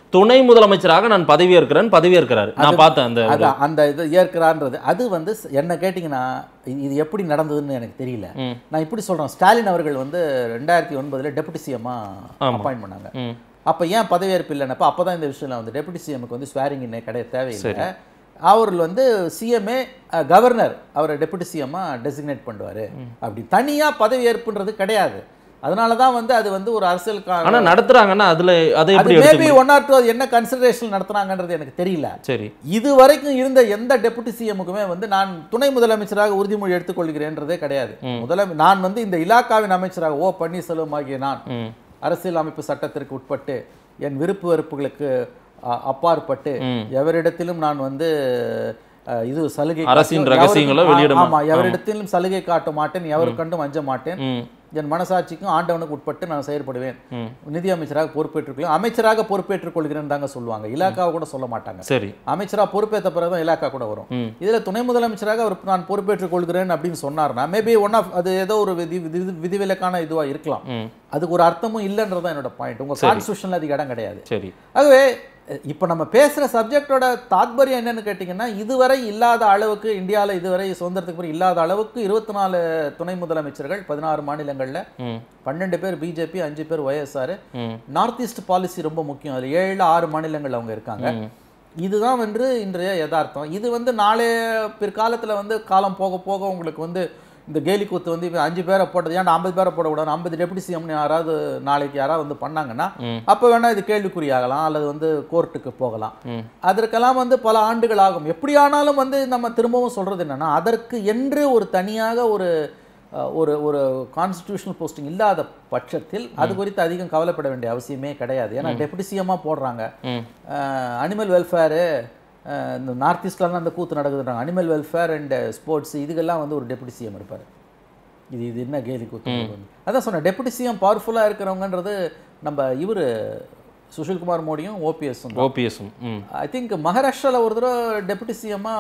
துணை முதலமைச்சராக நான் பதவியேற்கிறேன் பதவியேற்கிறாரு நான் பார்த்தேன் அந்த அது அந்த இது ஏற்கிறான்றது அது வந்து ஸ்- என்ன கேட்டிங்கன்னா இது இது எப்படி நடந்ததுன்னு எனக்கு தெரியல ம். நான் இப்படி சொல்றேன் ஸ்டாலின் அவர்கள் வந்து ரெண்டாயிரத்தி ஒன்பதுல டெபுட்டி சிஎம்மா அப்பாயின்ட் பண்ணாங்க ம். அப்ப ஏன் பதவியேற்பு இல்லைன்னப்ப அப்பதான் இந்த விஷயம் வந்து டெபுட்டி சிஎம்க்கு வந்து ஸ்வேரிங் இன்னே கிடையாது தேவையில்லை அவர் வந்து சிஎம்ஏ கவர்னர் அவரை டெபுட்டி சிஎம்மா டெசிக்னேட் பண்ணுவாரு அப்படி தனியா பதவியேற்புன்றது கிடையாது அதனால தான் வந்து அது வந்து ஒரு அரசியல் கா- ஆனா நடத்துறாங்கன்னா அதுல அதை அது எப்படி மேபி எடுத்து ஒன் ஆர் டூ என்ன கன்சிடரேஷன் நடத்துனாங்கன்றது எனக்கு தெரியல சரி இது வரைக்கும் இருந்த எந்த டெபுட்டி சிஎம்முக்குமே வந்து நான் துணை முதலமைச்சராக உறுதிமொழி எடுத்துக்கொள்கிறேன்றதே கிடையாது முதல நான் வந்து இந்த இலாக்காவின் அமைச்சராக ஓ பன்னீர்செல்வம் ஆகிய நான் ம் அரசியல் அமைப்பு சட்டத்திற்கு உட்பட்டு என் விருப்பு வெறுப்புகளுக்கு அ- அப்பாற்பட்டு ம். எவரிடத்திலும் நான் வந்து அ, இது சலுகை அரசின் காட்ட- ரகசியங்களை எவருக்கும்- வெளியிட ஆமா எவரிடத்திலும் சலுகை காட்ட மாட்டேன் எவரு கண்டும் அஞ்ச மாட்டேன் ம் என் மனசாட்சிக்கும் ஆண்டவனுக்கு உட்பட்டு நான் செயற்படுவேன் ம். நிதி அமைச்சராக பொறுப்பேற்றுக் அமைச்சராக பொறுப்பேற்றுக் கொள்கிறேன் தாங்க சொல்லுவாங்க இலாக்காவை கூட சொல்ல மாட்டாங்க சரி அமைச்சரா பொறுப்பேற்ற பிறகு தான் இலாக்கா கூட வரும் ம். இதுல துணை முதலமைச்சராக அவர் நான் பொறுப்பேற்றுக் கொள்கிறேன் அப்படின்னு சொன்னார்னா மேபி ஒன் ஆஃப் அது ஏதோ ஒரு விதி விதி- விதிவிலக்கான இதுவா இருக்கலாம் ம் அதுக்கு ஒரு அர்த்தமும் இல்லைன்றதான் என்னோட பாயிண்ட் உங்க கான்ஸ்டியூஷன்ல அதுக்கு இடம் கிடையாது சரி ஆகவே இப்போ நம்ம பேசுற சப்ஜெக்டோட தாத்பரியம் என்னன்னு கேட்டிங்கன்னா இதுவரை இல்லாத அளவுக்கு இந்தியாவில் இதுவரை சுதந்திரத்துக்கு பிறகு இல்லாத அளவுக்கு இருபத்தி நாலு துணை முதலமைச்சர்கள் பதினாறு மாநிலங்கள்ல ம் பன்னெண்டு பேர் பிஜேபி அஞ்சு பேர் ஒய்எஸ்ஆர் ம் நார்த் ஈஸ்ட் பாலிசி ரொம்ப முக்கியம் அதில் ஏழு ஆறு மாநிலங்கள் அவங்க இருக்காங்க ம். இதுதான் வந்து இன்றைய யதார்த்தம் இது வந்து நாளைய பிற்காலத்துல வந்து காலம் போக போக உங்களுக்கு வந்து இந்த கேலி கூத்து வந்து இப்ப அஞ்சு பேரை போட்டது ஏன்டா ஐம்பது பேரை போடக்கூடாது ஐம்பது டெபுட்டி சிஎம்னு யாராவது நாளைக்கு யாராவது வந்து பண்ணாங்கன்னா ம். அப்போ வேணா இது கேள்விக்குறியாகலாம் அல்லது வந்து கோர்ட்டுக்கு போகலாம் ம். அதற்கெல்லாம் வந்து பல ஆண்டுகள் ஆகும் எப்படியானாலும் வந்து நம்ம திரும்பவும் சொல்றது என்னன்னா அதற்கு என்று ஒரு தனியாக ஒரு அஹ், ஒரு ஒரு கான்ஸ்டிடியூஷனல் போஸ்டிங் இல்லாத பட்சத்தில் அது குறித்து அதிகம் கவலைப்பட வேண்டிய அவசியமே கிடையாது ஏன்னா டெபுட்டி சிஎம்மாக போடுறாங்க ம் அனிமல் வெல்ஃபேரு இந்த நார்த் ஈஸ்ட்லாம் அந்த கூத்து நடக்குதுன்றாங்க அனிமல் வெல்ஃபேர் அண்ட் ஸ்போர்ட்ஸ் இதுக்கெல்லாம் வந்து ஒரு டெபுட்டி சிஎம் இருப்பார் இது இது என்ன கேலி கூத்து அதான் சொன்னேன் டெபுட்டி சிஎம் பவர்ஃபுல்லாக இருக்கிறவங்கன்றது நம்ம இவர் சுஷில்குமார் மோடியும் ஓபிஎஸும் ஓபிஎஸும் ம் ஐ திங்க் மகாராஷ்டிராவில் ஒரு தடவை டெபுட்டி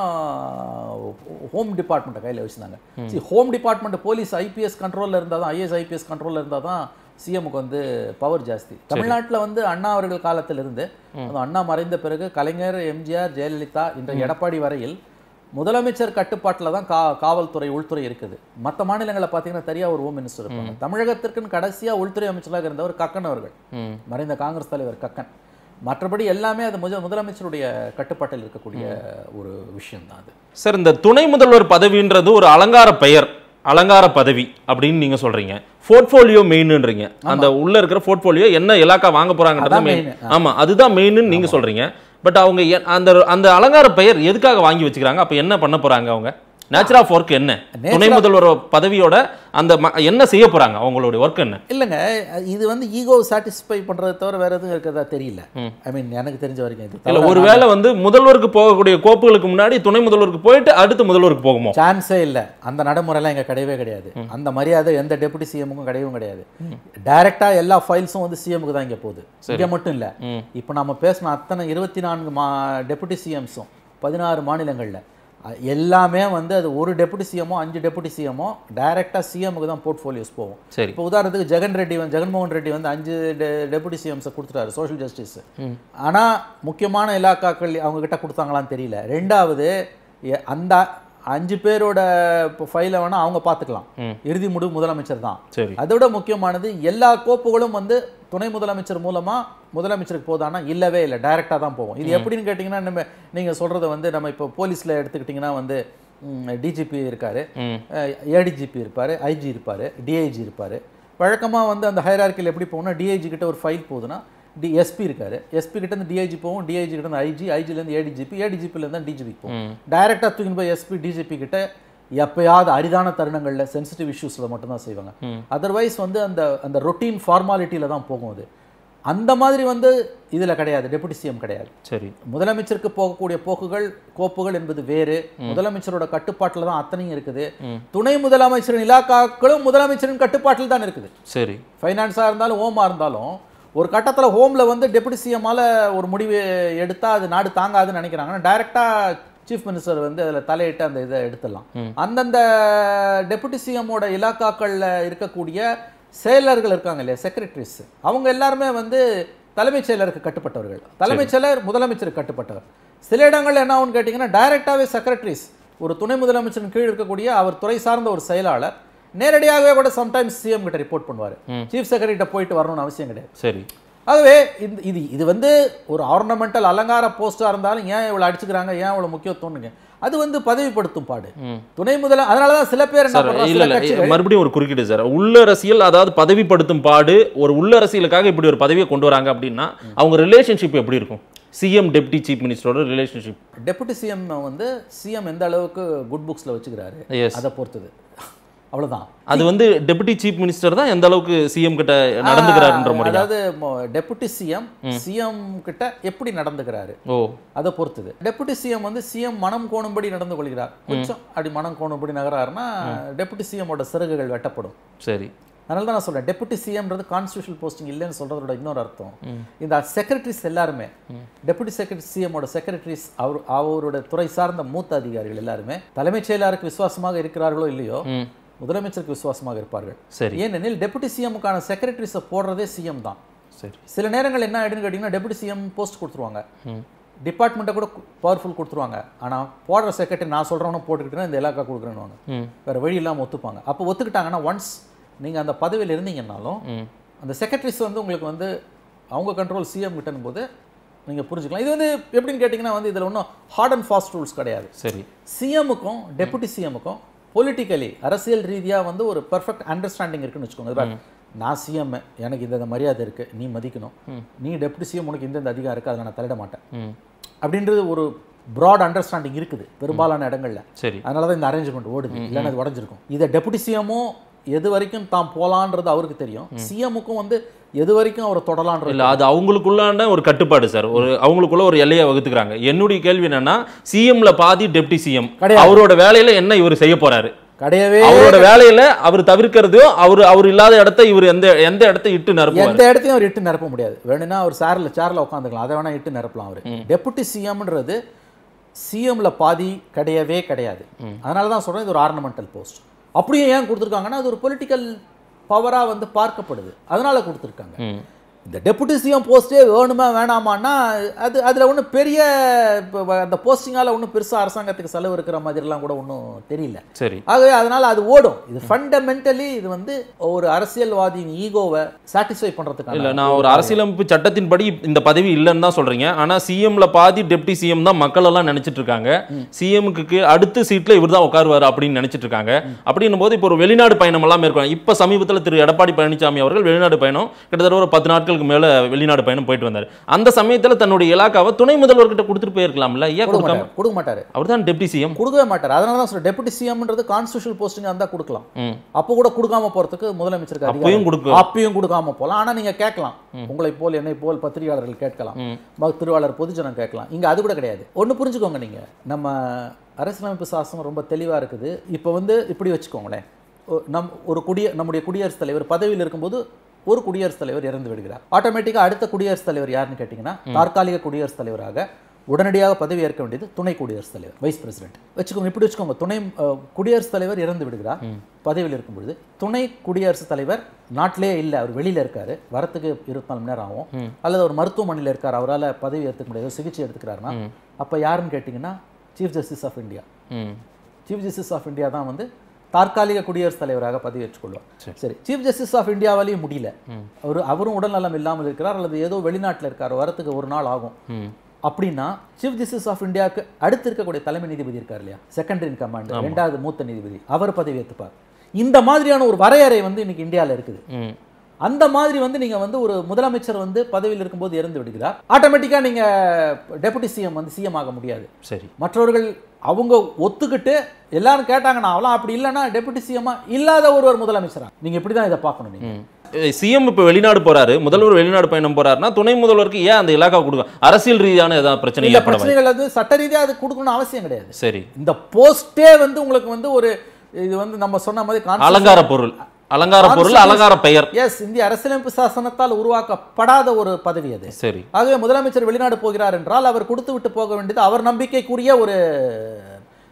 சிஎம்மாக ஹோம் டிபார்ட்மெண்ட்டை கையில் வச்சுருந்தாங்க சி ஹோம் டிபார்ட்மெண்ட் போலீஸ் ஐபிஎஸ் கண்ட்ரோலில் இருந்தால் தான் ஐஏஎஸ் ஐபிஎஸ் கண்ட்ரோலில் இருந்தால் தான் சிஎம்க்கு வந்து பவர் ஜாஸ்தி தமிழ்நாட்டில் வந்து அண்ணா அவர்கள் காலத்திலிருந்து அதுவும் அண்ணா மறைந்த பிறகு கலைஞர் எம்ஜிஆர் ஜெயலலிதா இன்றைய எடப்பாடி வரையில் முதலமைச்சர் கட்டுப்பாட்டில் தான் கா காவல்துறை உள்துறை இருக்குது மற்ற மாநிலங்களை பார்த்தீங்கன்னா தனியாக ஒரு ஹோம் மினிஸ்டர் இருப்பாங்க தமிழகத்திற்குன்னு கடைசியாக உள்துறை அமைச்சராக இருந்தவர் கக்கன் அவர்கள் ம் மறைந்த காங்கிரஸ் தலைவர் கக்கன் மற்றபடி எல்லாமே அது முத முதலமைச்சருடைய கட்டுப்பாட்டில் இருக்கக்கூடிய ஒரு விஷயம் தான் அது சார் இந்த துணை முதல்வர் பதவின்றது ஒரு அலங்கார பெயர் அலங்கார பதவி அப்படின்னு நீங்க சொல்றீங்க போர்ட்ஃபோலியோ மெயின்ன்றீங்க அந்த உள்ள இருக்கிற போர்ட்ஃபோலியோ என்ன இலாக்கா வாங்க போறாங்கன்றது அதான் மெயின் main. ஆமா அதுதான் மெயின்னு நீங்க சொல்றீங்க பட் அவங்க எ- அந்த அந்த அலங்கார பெயர் எதுக்காக வாங்கி வச்சுக்கிறாங்க அப்ப என்ன பண்ண போறாங்க அவங்க நேச்சர் ஆஃப் ஒர்க் என்ன துணை முதல்வர் பதவியோட அந்த ம- என்ன செய்ய போறாங்க அவங்களுடைய ஒர்க் என்ன இல்லைங்க இது வந்து ஈகோ சாட்டிஸ்ஃபை பண்றதை தவிர வேற எதுவும் இருக்கிறதா தெரியல ம். ஐ மீன் எனக்கு தெரிஞ்ச வரைக்கும் இது இல்ல ஒருவேளை வந்து முதல்வருக்கு போகக்கூடிய கோப்புகளுக்கு முன்னாடி துணை முதல்வருக்கு போயிட்டு அடுத்து முதல்வருக்கு போகுமோ சான்ஸே இல்லை அந்த நடைமுறைலாம் இங்க கிடையவே கிடையாது அந்த மரியாதை எந்த டெபுட்டி சிஎமுக்கும் கிடையவும் கிடையாது டைரக்டா எல்லா ஃபைல்ஸும் வந்து சிஎமுக்கு தான் இங்க போகுது இங்க மட்டும் இல்ல ம். இப்போ நம்ம பேசின அத்தனை இருபத்தி நான்கு மா டெபுட்டி சிஎம்ஸும் பதினாறு மாநிலங்கள்ல அ- எல்லாமே வந்து அது ஒரு டெபுட்டி சிஎமோ அஞ்சு டெபுட்டி சிஎமோ டைரக்டா சிஎமுக்கு தான் போர்ட்ஃபோலியோஸ் போகும் சரி இப்போ உதாரணத்துக்கு ஜெகன் ரெட்டி வந்து ஜெகன்மோகன் ரெட்டி வந்து அஞ்சு டெ- டெபுட்டி சிஎம்ஸை கொடுத்துட்டாரு சோஷியல் ஜஸ்டிஸ் ஆனா முக்கியமான இலாக்காக்கள் அவங்க கிட்ட கொடுத்தாங்களான்னு தெரியல ரெண்டாவது எ- அந்த அஞ்சு பேரோட ஃபைலை வேணா அவங்க பார்த்துக்கலாம் ம். இறுதி முடிவு முதலமைச்சர் தான் சரி அதோட முக்கியமானது எல்லா கோப்புகளும் வந்து துணை முதலமைச்சர் மூலமா முதலமைச்சருக்கு போதானா இல்லவே இல்லை டைரக்டா தான் போகும் இது எப்படின்னு கேட்டிங்கன்னா நம்ம நீங்க சொல்றத வந்து நம்ம இப்போ போலீஸ்ல எடுத்துக்கிட்டிங்கன்னா வந்து டிஜிபி இருக்காரு ம் ஏடிஜிபி இருப்பாரு ஐஜி இருப்பாரு டிஐஜி இருப்பாரு வழக்கமா வந்து அந்த ஹைரார்க்கில் எப்படி போகணும்னா டிஐஜி கிட்ட ஒரு ஃபைல் போகுதுன்னா டி எஸ்பி இருக்காரு எஸ்பி கிட்ட இருந்து டிஐஜி போகும் டிஐஜி கிட்ட இருந்து ஐஜி ஐஜிலேருந்து ஏடிஜிபி ஏடிஜிபிலேருந்து தான் டிஜிபி போகும் ம் டைரக்டாக தூக்கின்னு போய் எஸ்பி டிஜிபி கிட்ட எப்பயாவது அரிதான தருணங்களில் சென்சிட்டிவ் இஷ்யூஸில் மட்டும்தான் செய்வாங்க ம். அதர்வைஸ் வந்து அந்த அந்த ரொட்டீன் ஃபார்மாலிட்டியில் தான் போகும் அது அந்த மாதிரி வந்து இதில் கிடையாது டெபுட்டி சிஎம் கிடையாது சரி முதலமைச்சருக்கு போகக்கூடிய போக்குகள் கோப்புகள் என்பது வேறு முதலமைச்சரோட கட்டுப்பாட்டில் தான் அத்தனையும் இருக்குது ம். துணை முதலமைச்சரின் இலாக்காக்களும் முதலமைச்சரின் கட்டுப்பாட்டில் தான் இருக்குது சரி ஃபைனான்ஸாக இருந்தாலும் ஹோமாக இருந்தாலும் ஒரு கட்டத்தில் ஹோமில் வந்து டெபுட்டி சிஎம்மால் ஒரு முடிவு எடுத்தால் அது நாடு தாங்காதுன்னு நினைக்கிறாங்கன்னா டைரெக்டாக சீஃப் மினிஸ்டர் வந்து அதில் தலையிட்டு அந்த இதை எடுத்துடலாம் ம். அந்தந்த டெபுட்டி சிஎம்மோட இலாக்காக்களில் இருக்கக்கூடிய செயலர்கள் இருக்காங்க இல்லையா செக்ரட்டரிஸ் அவங்க எல்லாருமே வந்து தலைமைச் செயலருக்கு கட்டுப்பட்டவர்கள் தலைமைச் செயலர் முதலமைச்சருக்கு கட்டுப்பட்டவர் சில இடங்கள்ல என்ன ஆகும்னு கேட்டிங்கன்னா டைரக்டாகவே செக்ரட்டரிஸ் ஒரு துணை முதலமைச்சரின் கீழ் இருக்கக்கூடிய அவர் துறை சார்ந்த ஒரு செயலாளர் நேரடியாகவே கூட சம்டைம்ஸ் சிஎம் கிட்ட ரிப்போர்ட் பண்ணுவார் சீஃப் செக்ரட்டரிட்ட போயிட்டு வரணும்னு அவசியம் கிடையாது சரி ஆகவே இந்த இது இது வந்து ஒரு ஆர்னமெண்டல் அலங்கார போஸ்டா இருந்தாலும் ஏன் இவ்வளவு அடிச்சுக்கிறாங்க ஏன் இவ்வளவு முக்கியத்துவம்னுங்க அது வந்து பதவிப்படுத்தும் பாடு துணை முதல அதனால தான் சில பேர் என்ன சார் பண்றாங்க, இல்ல சில இல்ல கட்சிகள் மறுபடியும் ஒரு குறுக்கீடு சார் உள்ளரசியல் அதாவது பதவிப்படுத்தும் பாடு ஒரு உள்ளரசியலுக்காக இப்படி ஒரு பதவியை கொண்டு வராங்க அப்படின்னா அவங்க ரிலேஷன்ஷிப் எப்படி இருக்கும் சிஎம் டெப்டி சீஃப் மினிஸ்டரோட ரிலேஷன்ஷிப் டெபுட்டி சிஎம் வந்து சிஎம் எந்த அளவுக்கு குட் புக்ஸ்ல வச்சுக்கிறாரு எஸ் அதை பொறுத்தது அவ்வளவுதான் அது வந்து டெப்டி சீஃப் மினிஸ்டர் தான் எந்த அளவுக்கு சிஎம் கிட்ட நடந்துக்கிறாருன்ற முறை அதாவது டெபுட்டி சிஎம் சிஎம் கிட்ட எப்படி நடந்துக்கிறாரு ஓ அதை பொறுத்தது டெபுட்டி சிஎம் வந்து சிஎம் மனம் கோணும்படி நடந்து கொள்கிறார் கொஞ்சம் அப்படி மனம் கோணும்படி நகராருன்னா டெபுட்டி சிஎம்மோட சிறகுகள் வெட்டப்படும் சரி அதனால தான் நான் சொல்றேன் டெபுட்டி சிஎம்ன்றது கான்ஸ்டியூஷனல் போஸ்டிங் இல்லைன்னு சொல்றதோட இன்னொரு அர்த்தம் இந்த செக்ரட்டரிஸ் எல்லாருமே டெபுட்டி செக்ரட்டரி சிஎம்மோட செக்ரட்டரிஸ் அவர் அவரோட துறை சார்ந்த மூத்த அதிகாரிகள் எல்லாருமே தலைமைச் செயலாளருக்கு விசுவாசமாக இருக்கிறார்களோ இல்லையோ ம் முதலமைச்சருக்கு விசுவாசமாக இருப்பார்கள் சரி ஏனெனில் டெபுட்டி சிஎம்முக்கான செக்ரட்டரிஸை போடுறதே சிஎம் தான் சரி சில நேரங்கள் என்ன ஆயிடுன்னு கேட்டிங்கன்னா டெபுட்டி சிஎம் போஸ்ட் கொடுத்துருவாங்க ம் டிபார்ட்மெண்ட்டை கூட பவர்ஃபுல் கொடுத்துருவாங்க ஆனா போடுற செக்ரட்டரி நான் சொல்கிறவனும் போட்டுக்கிட்டேன்னா இந்த இலாக்கா கொடுக்குறேன்னு ம் வேற வழி இல்லாம ஒத்துப்பாங்க அப்போ ஒத்துக்கிட்டாங்கன்னா ஒன்ஸ் நீங்க அந்த பதவியில் இருந்தீங்கன்னாலும் ம் அந்த செக்ரட்டரிஸ் வந்து உங்களுக்கு வந்து அவங்க கண்ட்ரோல் சிஎம் கிட்டனும் போது நீங்க புரிஞ்சுக்கலாம் இது வந்து எப்படின்னு கேட்டிங்கன்னா வந்து இதுல ஒன்றும் ஹார்ட் அண்ட் ஃபாஸ்ட் ரூல்ஸ் கிடையாது சரி சிஎம்முக்கும் டெபுட்டி சிஎம்முக்கும் பொலிட்டிக்கலி அரசியல் ரீதியா வந்து ஒரு பெர்ஃபெக்ட் அண்டர்ஸ்டாண்டிங் இருக்குன்னு வச்சுக்கோங்க இது பாரு, நான் சிஎம் எனக்கு இந்த இந்த மரியாதை இருக்கு நீ மதிக்கணும் நீ டெபுட்டி சிஎம் உனக்கு இந்த இந்த அதிகாரம் இருக்கு அதை நான் தலையிட மாட்டேன் ம் அப்படின்றது ஒரு ப்ராட் அண்டர்ஸ்டாண்டிங் இருக்குது பெரும்பாலான இடங்கள்ல சரி அதனால தான் இந்த அரேஞ்ச்மெண்ட் ஓடுது இல்லைன்னா அது உடஞ்சிருக்கும் இதை டெபுட்டி சிஎம்மும் எது வரைக்கும் தான் போலான்றது அவருக்கு தெரியும் சிஎம்முக்கும் வந்து எது வரைக்கும் அவர் தொடலான்றது இல்ல அது அவங்களுக்குள்ளான ஒரு கட்டுப்பாடு சார் ஒரு அவங்களுக்குள்ள ஒரு எல்லையை வகுத்துக்கிறாங்க என்னுடைய கேள்வி என்னன்னா சிஎம்ல பாதி டெப்டி சிஎம் கிடையாது. அவரோட வேலையில என்ன இவர் செய்ய போறாரு கிடையவே அவரோட வேலையில அவர் தவிர்க்கிறதையும் அவர் அவர் இல்லாத இடத்த இவர் எந்த எந்த இடத்த இட்டு நிரப்புவார் எந்த இடத்தையும் அவர் இட்டு நிரப்ப முடியாது வேணும்னா அவர் சேர்ல சேர்ல உட்காந்துக்கலாம் அதை வேணா இட்டு நிரப்பலாம் அவர் டெபுட்டி சிஎம்ன்றது சிஎம்ல பாதி கிடையவே கிடையாது அதனால தான் சொல்றேன் இது ஒரு ஆர்னமெண்டல் போஸ்ட் அப்படியே ஏன் கொடுத்துருக்காங்கன்னா அது ஒரு பொலிட்டிக்கல் பவரா வந்து பார்க்கப்படுது அதனால கொடுத்துருக்காங்க ம். இந்த டெபுட்டி சிஎம் போஸ்ட்டே வேணுமா வேணாமான்னா அது அதில் ஒன்றும் பெரிய இப்ப அந்த போஸ்டிங்கால ஒன்றும் பெருசா அரசாங்கத்துக்கு செலவு இருக்கிற மாதிரிலாம் கூட ஒன்றும் தெரியல சரி ஆகவே அதனால அது ஓடும் இது ஃபண்டமெண்டலி இது வந்து ஒரு அரசியல்வாதியின் ஈகோவை சாட்டிஸ்ஃபை பண்றதுக்கான இல்ல நான் ஒரு அரசியலமைப்பு சட்டத்தின்படி இந்த பதவி இல்லைன்னு தான் சொல்றீங்க ஆனா சிஎம்ல பாதி டெப்டி சிஎம் தான் மக்கள் எல்லாம் நினைச்சிட்டு இருக்காங்க சிஎம்க்கு அடுத்த சீட்ல இவர் தான் உட்காருவார் அப்படின்னு நினைச்சிட்டு இருக்காங்க அப்படின்னும் போது இப்போ ஒரு வெளிநாடு பயணம் எல்லாம் மேற்கொள்ள இப்ப சமீபத்துல திரு எடப்பாடி பழனிசாமி அவர்கள் வெளிநாடு பயணம் கிட்டத்தட்ட ஒரு பத்து நாட்களுக்கு மேல வெளிநாடு பயணம் போயிட்டு வந்தார் அந்த சமயத்துல தன்னுடைய இலாக்காவை துணை முதல்வர்கிட்ட கொடுத்துட்டு போயிருக்கலாம்ல ஏன் கொடுக்க கொடுக்காம மாட்டார் கொடுக்க மாட்டாரு அவர் தான் டெப்டி சிஎம் கொடுக்கவே மாட்டார் அதனால தான் சொல்றேன் டெபுட்டி சிஎம்ன்றது கான்ஸ்டியூஷனல் போஸ்டிங் இருந்தால் கொடுக்கலாம் ம் அப்போ கூட கொடுக்காம போறதுக்கு முதலமைச்சருக்கு அதிகாரம் அப்பயும் கொடுக்க அப்பயும் கொடுக்காம போகலாம் ஆனா நீங்க கேட்கலாம் உங்களை போல் என்னை போல் பத்திரிகையாளர்கள் கேட்கலாம் ம். ம- திருவாளர் பொதுஜனம் கேட்கலாம் இங்க அது கூட கிடையாது ஒண்ணு புரிஞ்சுக்கோங்க நீங்க நம்ம அரசியலமைப்பு சாசனம் ரொம்ப தெளிவா இருக்குது இப்போ வந்து இப்படி வச்சுக்கோங்களேன் ஒ- நம் ஒரு குடிய நம்முடைய குடியரசுத் தலைவர் பதவியில் இருக்கும்போது ஒரு குடியரசுத் தலைவர் இறந்து விடுகிறார் ஆட்டோமேட்டிக்கா அடுத்த குடியரசுத் தலைவர் யாருன்னு கேட்டிங்கன்னா தற்காலிக குடியரசுத் தலைவராக உடனடியாக பதவி ஏற்க வேண்டியது துணை குடியரசுத் தலைவர் வைஸ் பிரசிடென்ட் வச்சுக்கோங்க இப்படி வச்சுக்கோங்க துணை அஹ், குடியரசுத் தலைவர் இறந்து விடுகிறார் பதவியில் இருக்கும் பொழுது துணை குடியரசுத் தலைவர் நாட்டிலே இல்லை அவர் வெளியில இருக்காரு வரத்துக்கு இருபத்தி நாலு மணி நேரம் ஆகும் அல்லது ஒரு மருத்துவமனையில் இருக்கார் அவரால் பதவி ஏற்றுக்க முடியாது சிகிச்சை எடுத்துக்கிறாருன்னா அப்ப யாருன்னு கேட்டிங்கன்னா சீஃப் ஜஸ்டிஸ் ஆஃப் இந்தியா ம் சீஃப் ஜஸ்டிஸ் ஆஃப் இந்தியா தான் வந்து தற்காலிக குடியரசுத் தலைவராக பதவியேற்றுக் கொள்வார் சரி சீஃப் ஜஸ்டிஸ் ஆஃப் இந்தியாவாலேயும் முடியல அவர் அவரும் உடல்நலம் இல்லாமல் இருக்கிறார் அல்லது ஏதோ வெளிநாட்டில் இருக்கார் வரத்துக்கு ஒரு நாள் ஆகும் ம் அப்படின்னா சீஃப் ஜஸ்டிஸ் ஆஃப் இந்தியாவுக்கு அடுத்து இருக்கக்கூடிய தலைமை நீதிபதி இருக்கார் இல்லையா செகண்ட் இன் கமாண்ட் ரெண்டாவது மூத்த நீதிபதி அவர் பதவி ஏற்றுப்பார் இந்த மாதிரியான ஒரு வரையறை வந்து இன்னைக்கு இந்தியாவில் இருக்குது ம் அந்த மாதிரி வந்து நீங்க வந்து ஒரு முதலமைச்சர் வந்து பதவியில் இருக்கும்போது இறந்து விடுகிறார் ஆட்டோமேட்டிக்கா நீங்க டெபுட்டி சிஎம் வந்து சிஎம் ஆக முடியாது சரி மற்றவர்கள் அவங்க ஒத்துக்கிட்டு எல்லாரும் கேட்டாங்கன்னா அவலாம் அப்படி இல்லைன்னா டெபுட்டி சிஎம்மா இல்லாத ஒருவர் முதலமைச்சரா நீங்க இப்படி தான் இதை பார்க்கணும் நீங்க சிஎம் இப்போ வெளிநாடு போறாரு முதல்வர் வெளிநாடு பயணம் போறாருன்னா துணை முதல்வருக்கு ஏன் அந்த இலாக்கா கொடுக்க அரசியல் ரீதியான ஏதாவது பிரச்சனை இல்ல ஏற்பட வாய்ப்பு- பிரச்சனைகள் வந்து சட்ட ரீதியா அது கொடுக்கணும்னு அவசியம் கிடையாது சரி இந்த போஸ்டே வந்து உங்களுக்கு வந்து ஒரு இது வந்து நம்ம சொன்ன மாதிரி அலங்கார பொருள் அலங்கார பொருள் அலங்கார பெயர் எஸ் இந்திய அரசியலமைப்பு சாசனத்தால் உருவாக்கப்படாத ஒரு பதவி அது சரி ஆகவே முதலமைச்சர் வெளிநாடு போகிறார் என்றால் அவர் கொடுத்து விட்டு போக வேண்டியது அவர் நம்பிக்கைக்குரிய ஒரு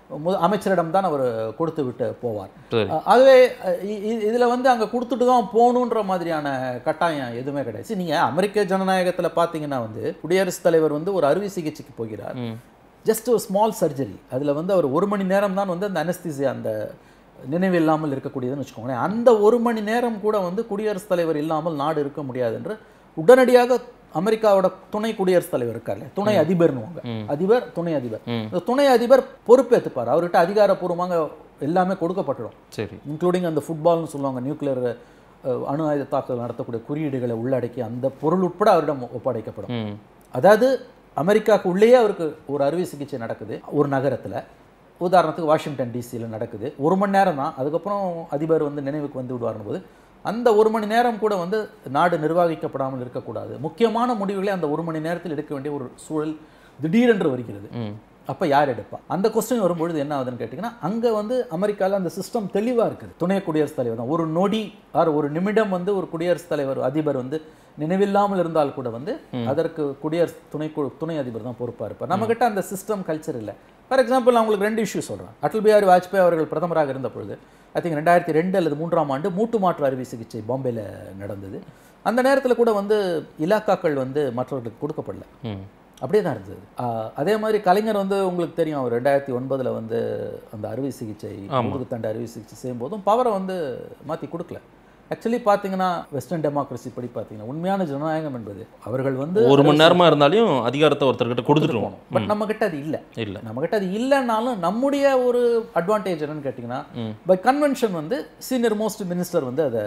மு- அமைச்சரிடம் தான் அவர் கொடுத்து விட்டு போவார் சரி அஹ் அதுவே அஹ் இ- இ- இதுல வந்து அங்க கொடுத்துட்டு தான் போகணுன்ற மாதிரியான கட்டாயம் எதுவுமே கிடையாது சரி, நீங்க அமெரிக்க ஜனநாயகத்துல பாத்தீங்கன்னா வந்து குடியரசுத் தலைவர் வந்து ஒரு அறுவை சிகிச்சைக்கு போகிறார் ம். ஜஸ்ட் ஒரு ஸ்மால் சர்ஜரி அதுல வந்து அவர் ஒரு மணி நேரம் தான் வந்து அந்த அனஸ்தீசியா அந்த நினைவு இல்லாமல் இருக்கக்கூடியதுன்னு வச்சுக்கோங்களேன் அந்த ஒரு மணி நேரம் கூட வந்து குடியரசுத் தலைவர் இல்லாமல் நாடு இருக்க முடியாது என்று உடனடியாக அமெரிக்காவோட துணை குடியரசுத் தலைவர் இருக்கார்ல துணை அதிபர்னுவாங்க அதிபர் துணை அதிபர் ம். இந்த துணை அதிபர் பொறுப்பேற்றுப்பார் அவர்கிட்ட அதிகாரப்பூர்வமாக எல்லாமே கொடுக்கப்பட்டுடும் சரி இன்க்ளூடிங் அந்த ஃபுட்பால்னு சொல்லுவாங்க நியூக்ளியர் அணு ஆயுத தாக்குதல் நடத்தக்கூடிய குறியீடுகளை உள்ளடக்கி அந்த பொருள் உட்பட அவரிடம் ஒப்படைக்கப்படும் ம் அதாவது அமெரிக்காவுக்கு உள்ளேயே அவருக்கு ஒரு அறுவை சிகிச்சை நடக்குது ஒரு நகரத்தில் உதாரணத்துக்கு வாஷிங்டன் டிசியில் நடக்குது ஒரு மணி நேரம் தான் அதுக்கப்புறம் அதிபர் வந்து நினைவுக்கு வந்து விடுவார்னு போது அந்த ஒரு மணி நேரம் கூட வந்து நாடு நிர்வகிக்கப்படாமல் இருக்கக்கூடாது முக்கியமான முடிவுகளை அந்த ஒரு மணி நேரத்தில் எடுக்க வேண்டிய ஒரு சூழல் திடீரென்று வருகிறது ம் அப்போ யார் எடுப்பா அந்த கொஸ்டின் வரும்பொழுது என்ன ஆகுதுன்னு கேட்டிங்கன்னா அங்கே வந்து அமெரிக்காவில் அந்த சிஸ்டம் தெளிவாக இருக்குது துணை குடியரசுத் தலைவர் தான் ஒரு நொடி ஆர் ஒரு நிமிடம் வந்து ஒரு குடியரசுத் தலைவர் அதிபர் வந்து நினைவில்லாமல் இருந்தால் கூட வந்து அதற்கு குடியரசு துணை கு- துணை அதிபர் தான் பொறுப்பாக இருப்பார் நம்மக்கிட்ட அந்த சிஸ்டம் கல்ச்சர் இல்லை ஃபார் எக்ஸாம்பிள் நான் உங்களுக்கு ரெண்டு இஷ்யூ சொல்கிறேன் அடல் பிஹாரி வாஜ்பாய் அவர்கள் பிரதமராக இருந்த பொழுது ஐ திங்க் ரெண்டாயிரத்தி ரெண்டு அல்லது மூன்றாம் ஆண்டு மூட்டு மாற்று அறுவை சிகிச்சை பாம்பேல நடந்தது அந்த நேரத்தில் கூட வந்து இலாக்காக்கள் வந்து மற்றவர்களுக்கு கொடுக்கப்படல ம் அப்படியே தான் இருந்தது ஆஹ் அதே மாதிரி கலைஞர் வந்து உங்களுக்கு தெரியும் அவர் ரெண்டாயிரத்தி ஒன்பதுல வந்து அந்த அறுவை சிகிச்சை முதுகுத்தண்டு அறுவை சிகிச்சை செய்யும்போதும் பவரை வந்து மாற்றி கொடுக்கல ஆக்சுவலி பார்த்தீங்கன்னா வெஸ்டர்ன் டெமோக்ரஸி படி பார்த்தீங்கன்னா உண்மையான ஜனநாயகம் என்பது அவர்கள் வந்து ஒரு மணி நேரமா இருந்தாலும் அதிகாரத்தை ஒருத்தர்கிட்ட கொடுத்துட்டுருவோம் பட் நம்ம கிட்ட அது இல்லை இல்ல நம்ம கிட்ட அது இல்லைன்னாலும் நம்முடைய ஒரு அட்வான்டேஜ் என்னன்னு கேட்டிங்கன்னா பை கன்வென்ஷன் வந்து சீனியர் மோஸ்ட் மினிஸ்டர் வந்து அதை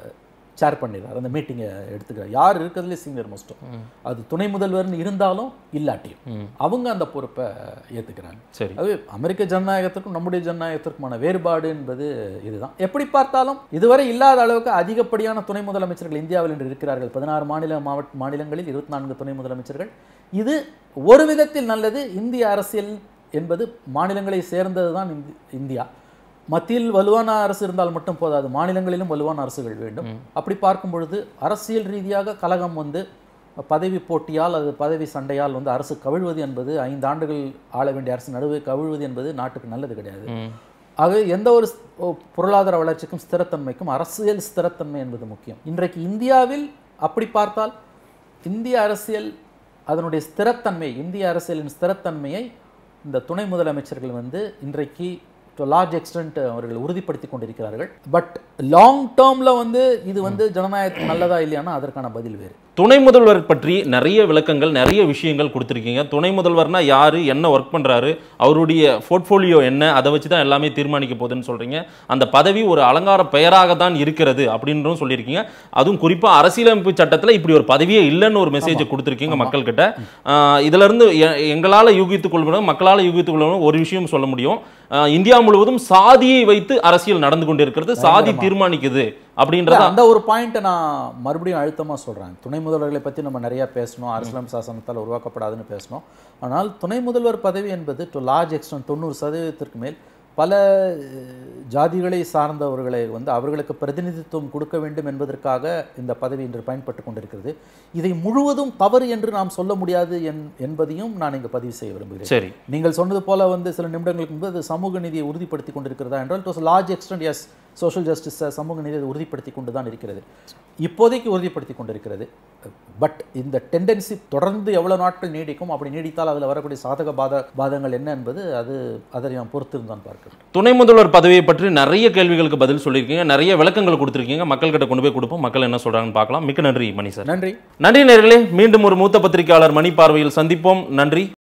சேர் பண்ணிடுறார் அந்த மீட்டிங்கை எடுத்துக்கிறார் யார் இருக்கிறதுலே சீனியர் மோஸ்ட்டோ அது துணை முதல்வர்னு இருந்தாலும் இல்லாட்டியும் அவங்க அந்த பொறுப்பை ஏற்றுக்கிறாங்க சரி அது அமெரிக்க ஜனநாயகத்திற்கும் நம்முடைய ஜனநாயகத்திற்குமான வேறுபாடு என்பது இதுதான் எப்படி பார்த்தாலும் இதுவரை இல்லாத அளவுக்கு அதிகப்படியான துணை முதலமைச்சர்கள் இந்தியாவில் இன்று இருக்கிறார்கள் பதினாறு மாநில மாவட்ட மாநிலங்களில் இருபத்தி நான்கு துணை முதலமைச்சர்கள் இது ஒரு விதத்தில் நல்லது இந்திய அரசியல் என்பது மாநிலங்களை சேர்ந்தது தான் இந்தியா மத்தியில் வலுவான அரசு இருந்தால் மட்டும் போதாது மாநிலங்களிலும் வலுவான அரசுகள் வேண்டும் அப்படி பார்க்கும் பொழுது அரசியல் ரீதியாக கலகம் வந்து பதவி போட்டியால் அது பதவி சண்டையால் வந்து அரசு கவிழ்வது என்பது ஐந்து ஆண்டுகள் ஆள வேண்டிய அரசு நடுவே கவிழ்வது என்பது நாட்டுக்கு நல்லது கிடையாது ம் ஆக எந்த ஒரு ஸ்- ஓ, பொருளாதார வளர்ச்சிக்கும் ஸ்திரத்தன்மைக்கும் அரசியல் ஸ்திரத்தன்மை என்பது முக்கியம் இன்றைக்கு இந்தியாவில் அப்படி பார்த்தால் இந்திய அரசியல் அதனுடைய ஸ்திரத்தன்மை இந்திய அரசியலின் ஸ்திரத்தன்மையை இந்த துணை முதலமைச்சர்கள் வந்து இன்றைக்கு டு லார்ஜ் எக்ஸ்டென்ட் அவர்கள் உறுதிப்படுத்தி கொண்டிருக்கிறார்கள் பட் லாங் டேர்ம்ல வந்து இது வந்து ஜனநாயகத்துக்கு நல்லதா இல்லையானா அதற்கான பதில் வேறு துணை முதல்வர் பற்றி நிறைய விளக்கங்கள் நிறைய விஷயங்கள் கொடுத்துருக்கீங்க துணை முதல்வர்னா யாரு என்ன ஒர்க் பண்றாரு அவருடைய போர்ட்ஃபோலியோ என்ன அதை வச்சு தான் எல்லாமே தீர்மானிக்க போகுதுன்னு சொல்றீங்க அந்த பதவி ஒரு அலங்கார பெயராக தான் இருக்கிறது அப்படின்றும் சொல்லியிருக்கீங்க அதுவும் குறிப்பா அரசியலமைப்பு சட்டத்துல இப்படி ஒரு பதவியே இல்லைன்னு ஒரு மெசேஜ் கொடுத்துருக்கீங்க மக்கள் கிட்ட ஆஹ் இதுல இருந்து எ- எங்களால யூகித்துக் கொள்வதும் மக்களால யூகித்துக் கொள்வதும் ஒரு விஷயம் சொல்ல முடியும் ஆஹ் இந்தியா முழுவதும் சாதியை வைத்து அரசியல் நடந்து கொண்டிருக்கிறது சாதி தீர்மானிக்குது அப்படின்றத இல்ல, அந்த ஒரு பாயிண்ட்டை நான் மறுபடியும் அழுத்தமா சொல்றேன் துணை முதல்வர்களை பத்தி நம்ம நிறைய பேசணும் அரசியலம் சாசனத்தால் உருவாக்கப்படாதுன்னு பேசணும் ஆனால் துணை முதல்வர் பதவி என்பது டு லார்ஜ் எக்ஸ்டென்ட் தொண்ணூறு சதவீதத்திற்கு மேல் பல அஹ், ஜாதிகளை சார்ந்தவர்களை வந்து அவர்களுக்கு பிரதிநிதித்துவம் கொடுக்க வேண்டும் என்பதற்காக இந்த பதவி இன்று பயன்பட்டு கொண்டிருக்கிறது இதை முழுவதும் தவறு என்று நாம் சொல்ல முடியாது என் என்பதையும் நான் இங்கு பதிவு செய்ய விரும்புகிறேன் சரி நீங்கள் சொன்னது போல வந்து சில நிமிடங்களுக்கு முன்பு அது சமூக நீதியை உறுதிப்படுத்தி கொண்டிருக்கிறதா என்றால் to large extent yes social justice சமூக நீதியை உறுதிப்படுத்தி கொண்டு தான் இருக்கிறது இப்போதைக்கு உறுதிப்படுத்தி கொண்டிருக்கிறது பட் இந்த டெண்டன்சி தொடர்ந்து எவ்வளவு நாட்கள் நீடிக்கும் அப்படி நீடித்தால் அதில் வரக்கூடிய சாதக பாத பாதங்கள் என்ன என்பது அது அதை நாம் பொறுத்திருந்தான் பார்க்கிறோம் துணை முதல்வர் பதவியை பற்றி நிறைய கேள்விகளுக்கு பதில் சொல்லியிருக்கீங்க நிறைய விளக்கங்கள் கொடுத்துருக்கீங்க மக்கள்கிட்ட கொண்டு போய் கொடுப்போம் மக்கள் என்ன சொல்றாங்கன்னு பார்க்கலாம் மிக்க நன்றி மணி சார் நன்றி நன்றி நேர்களே மீண்டும் ஒரு மூத்த பத்திரிகையாளர் மணி பார்வையில் சந்திப்போம் நன்றி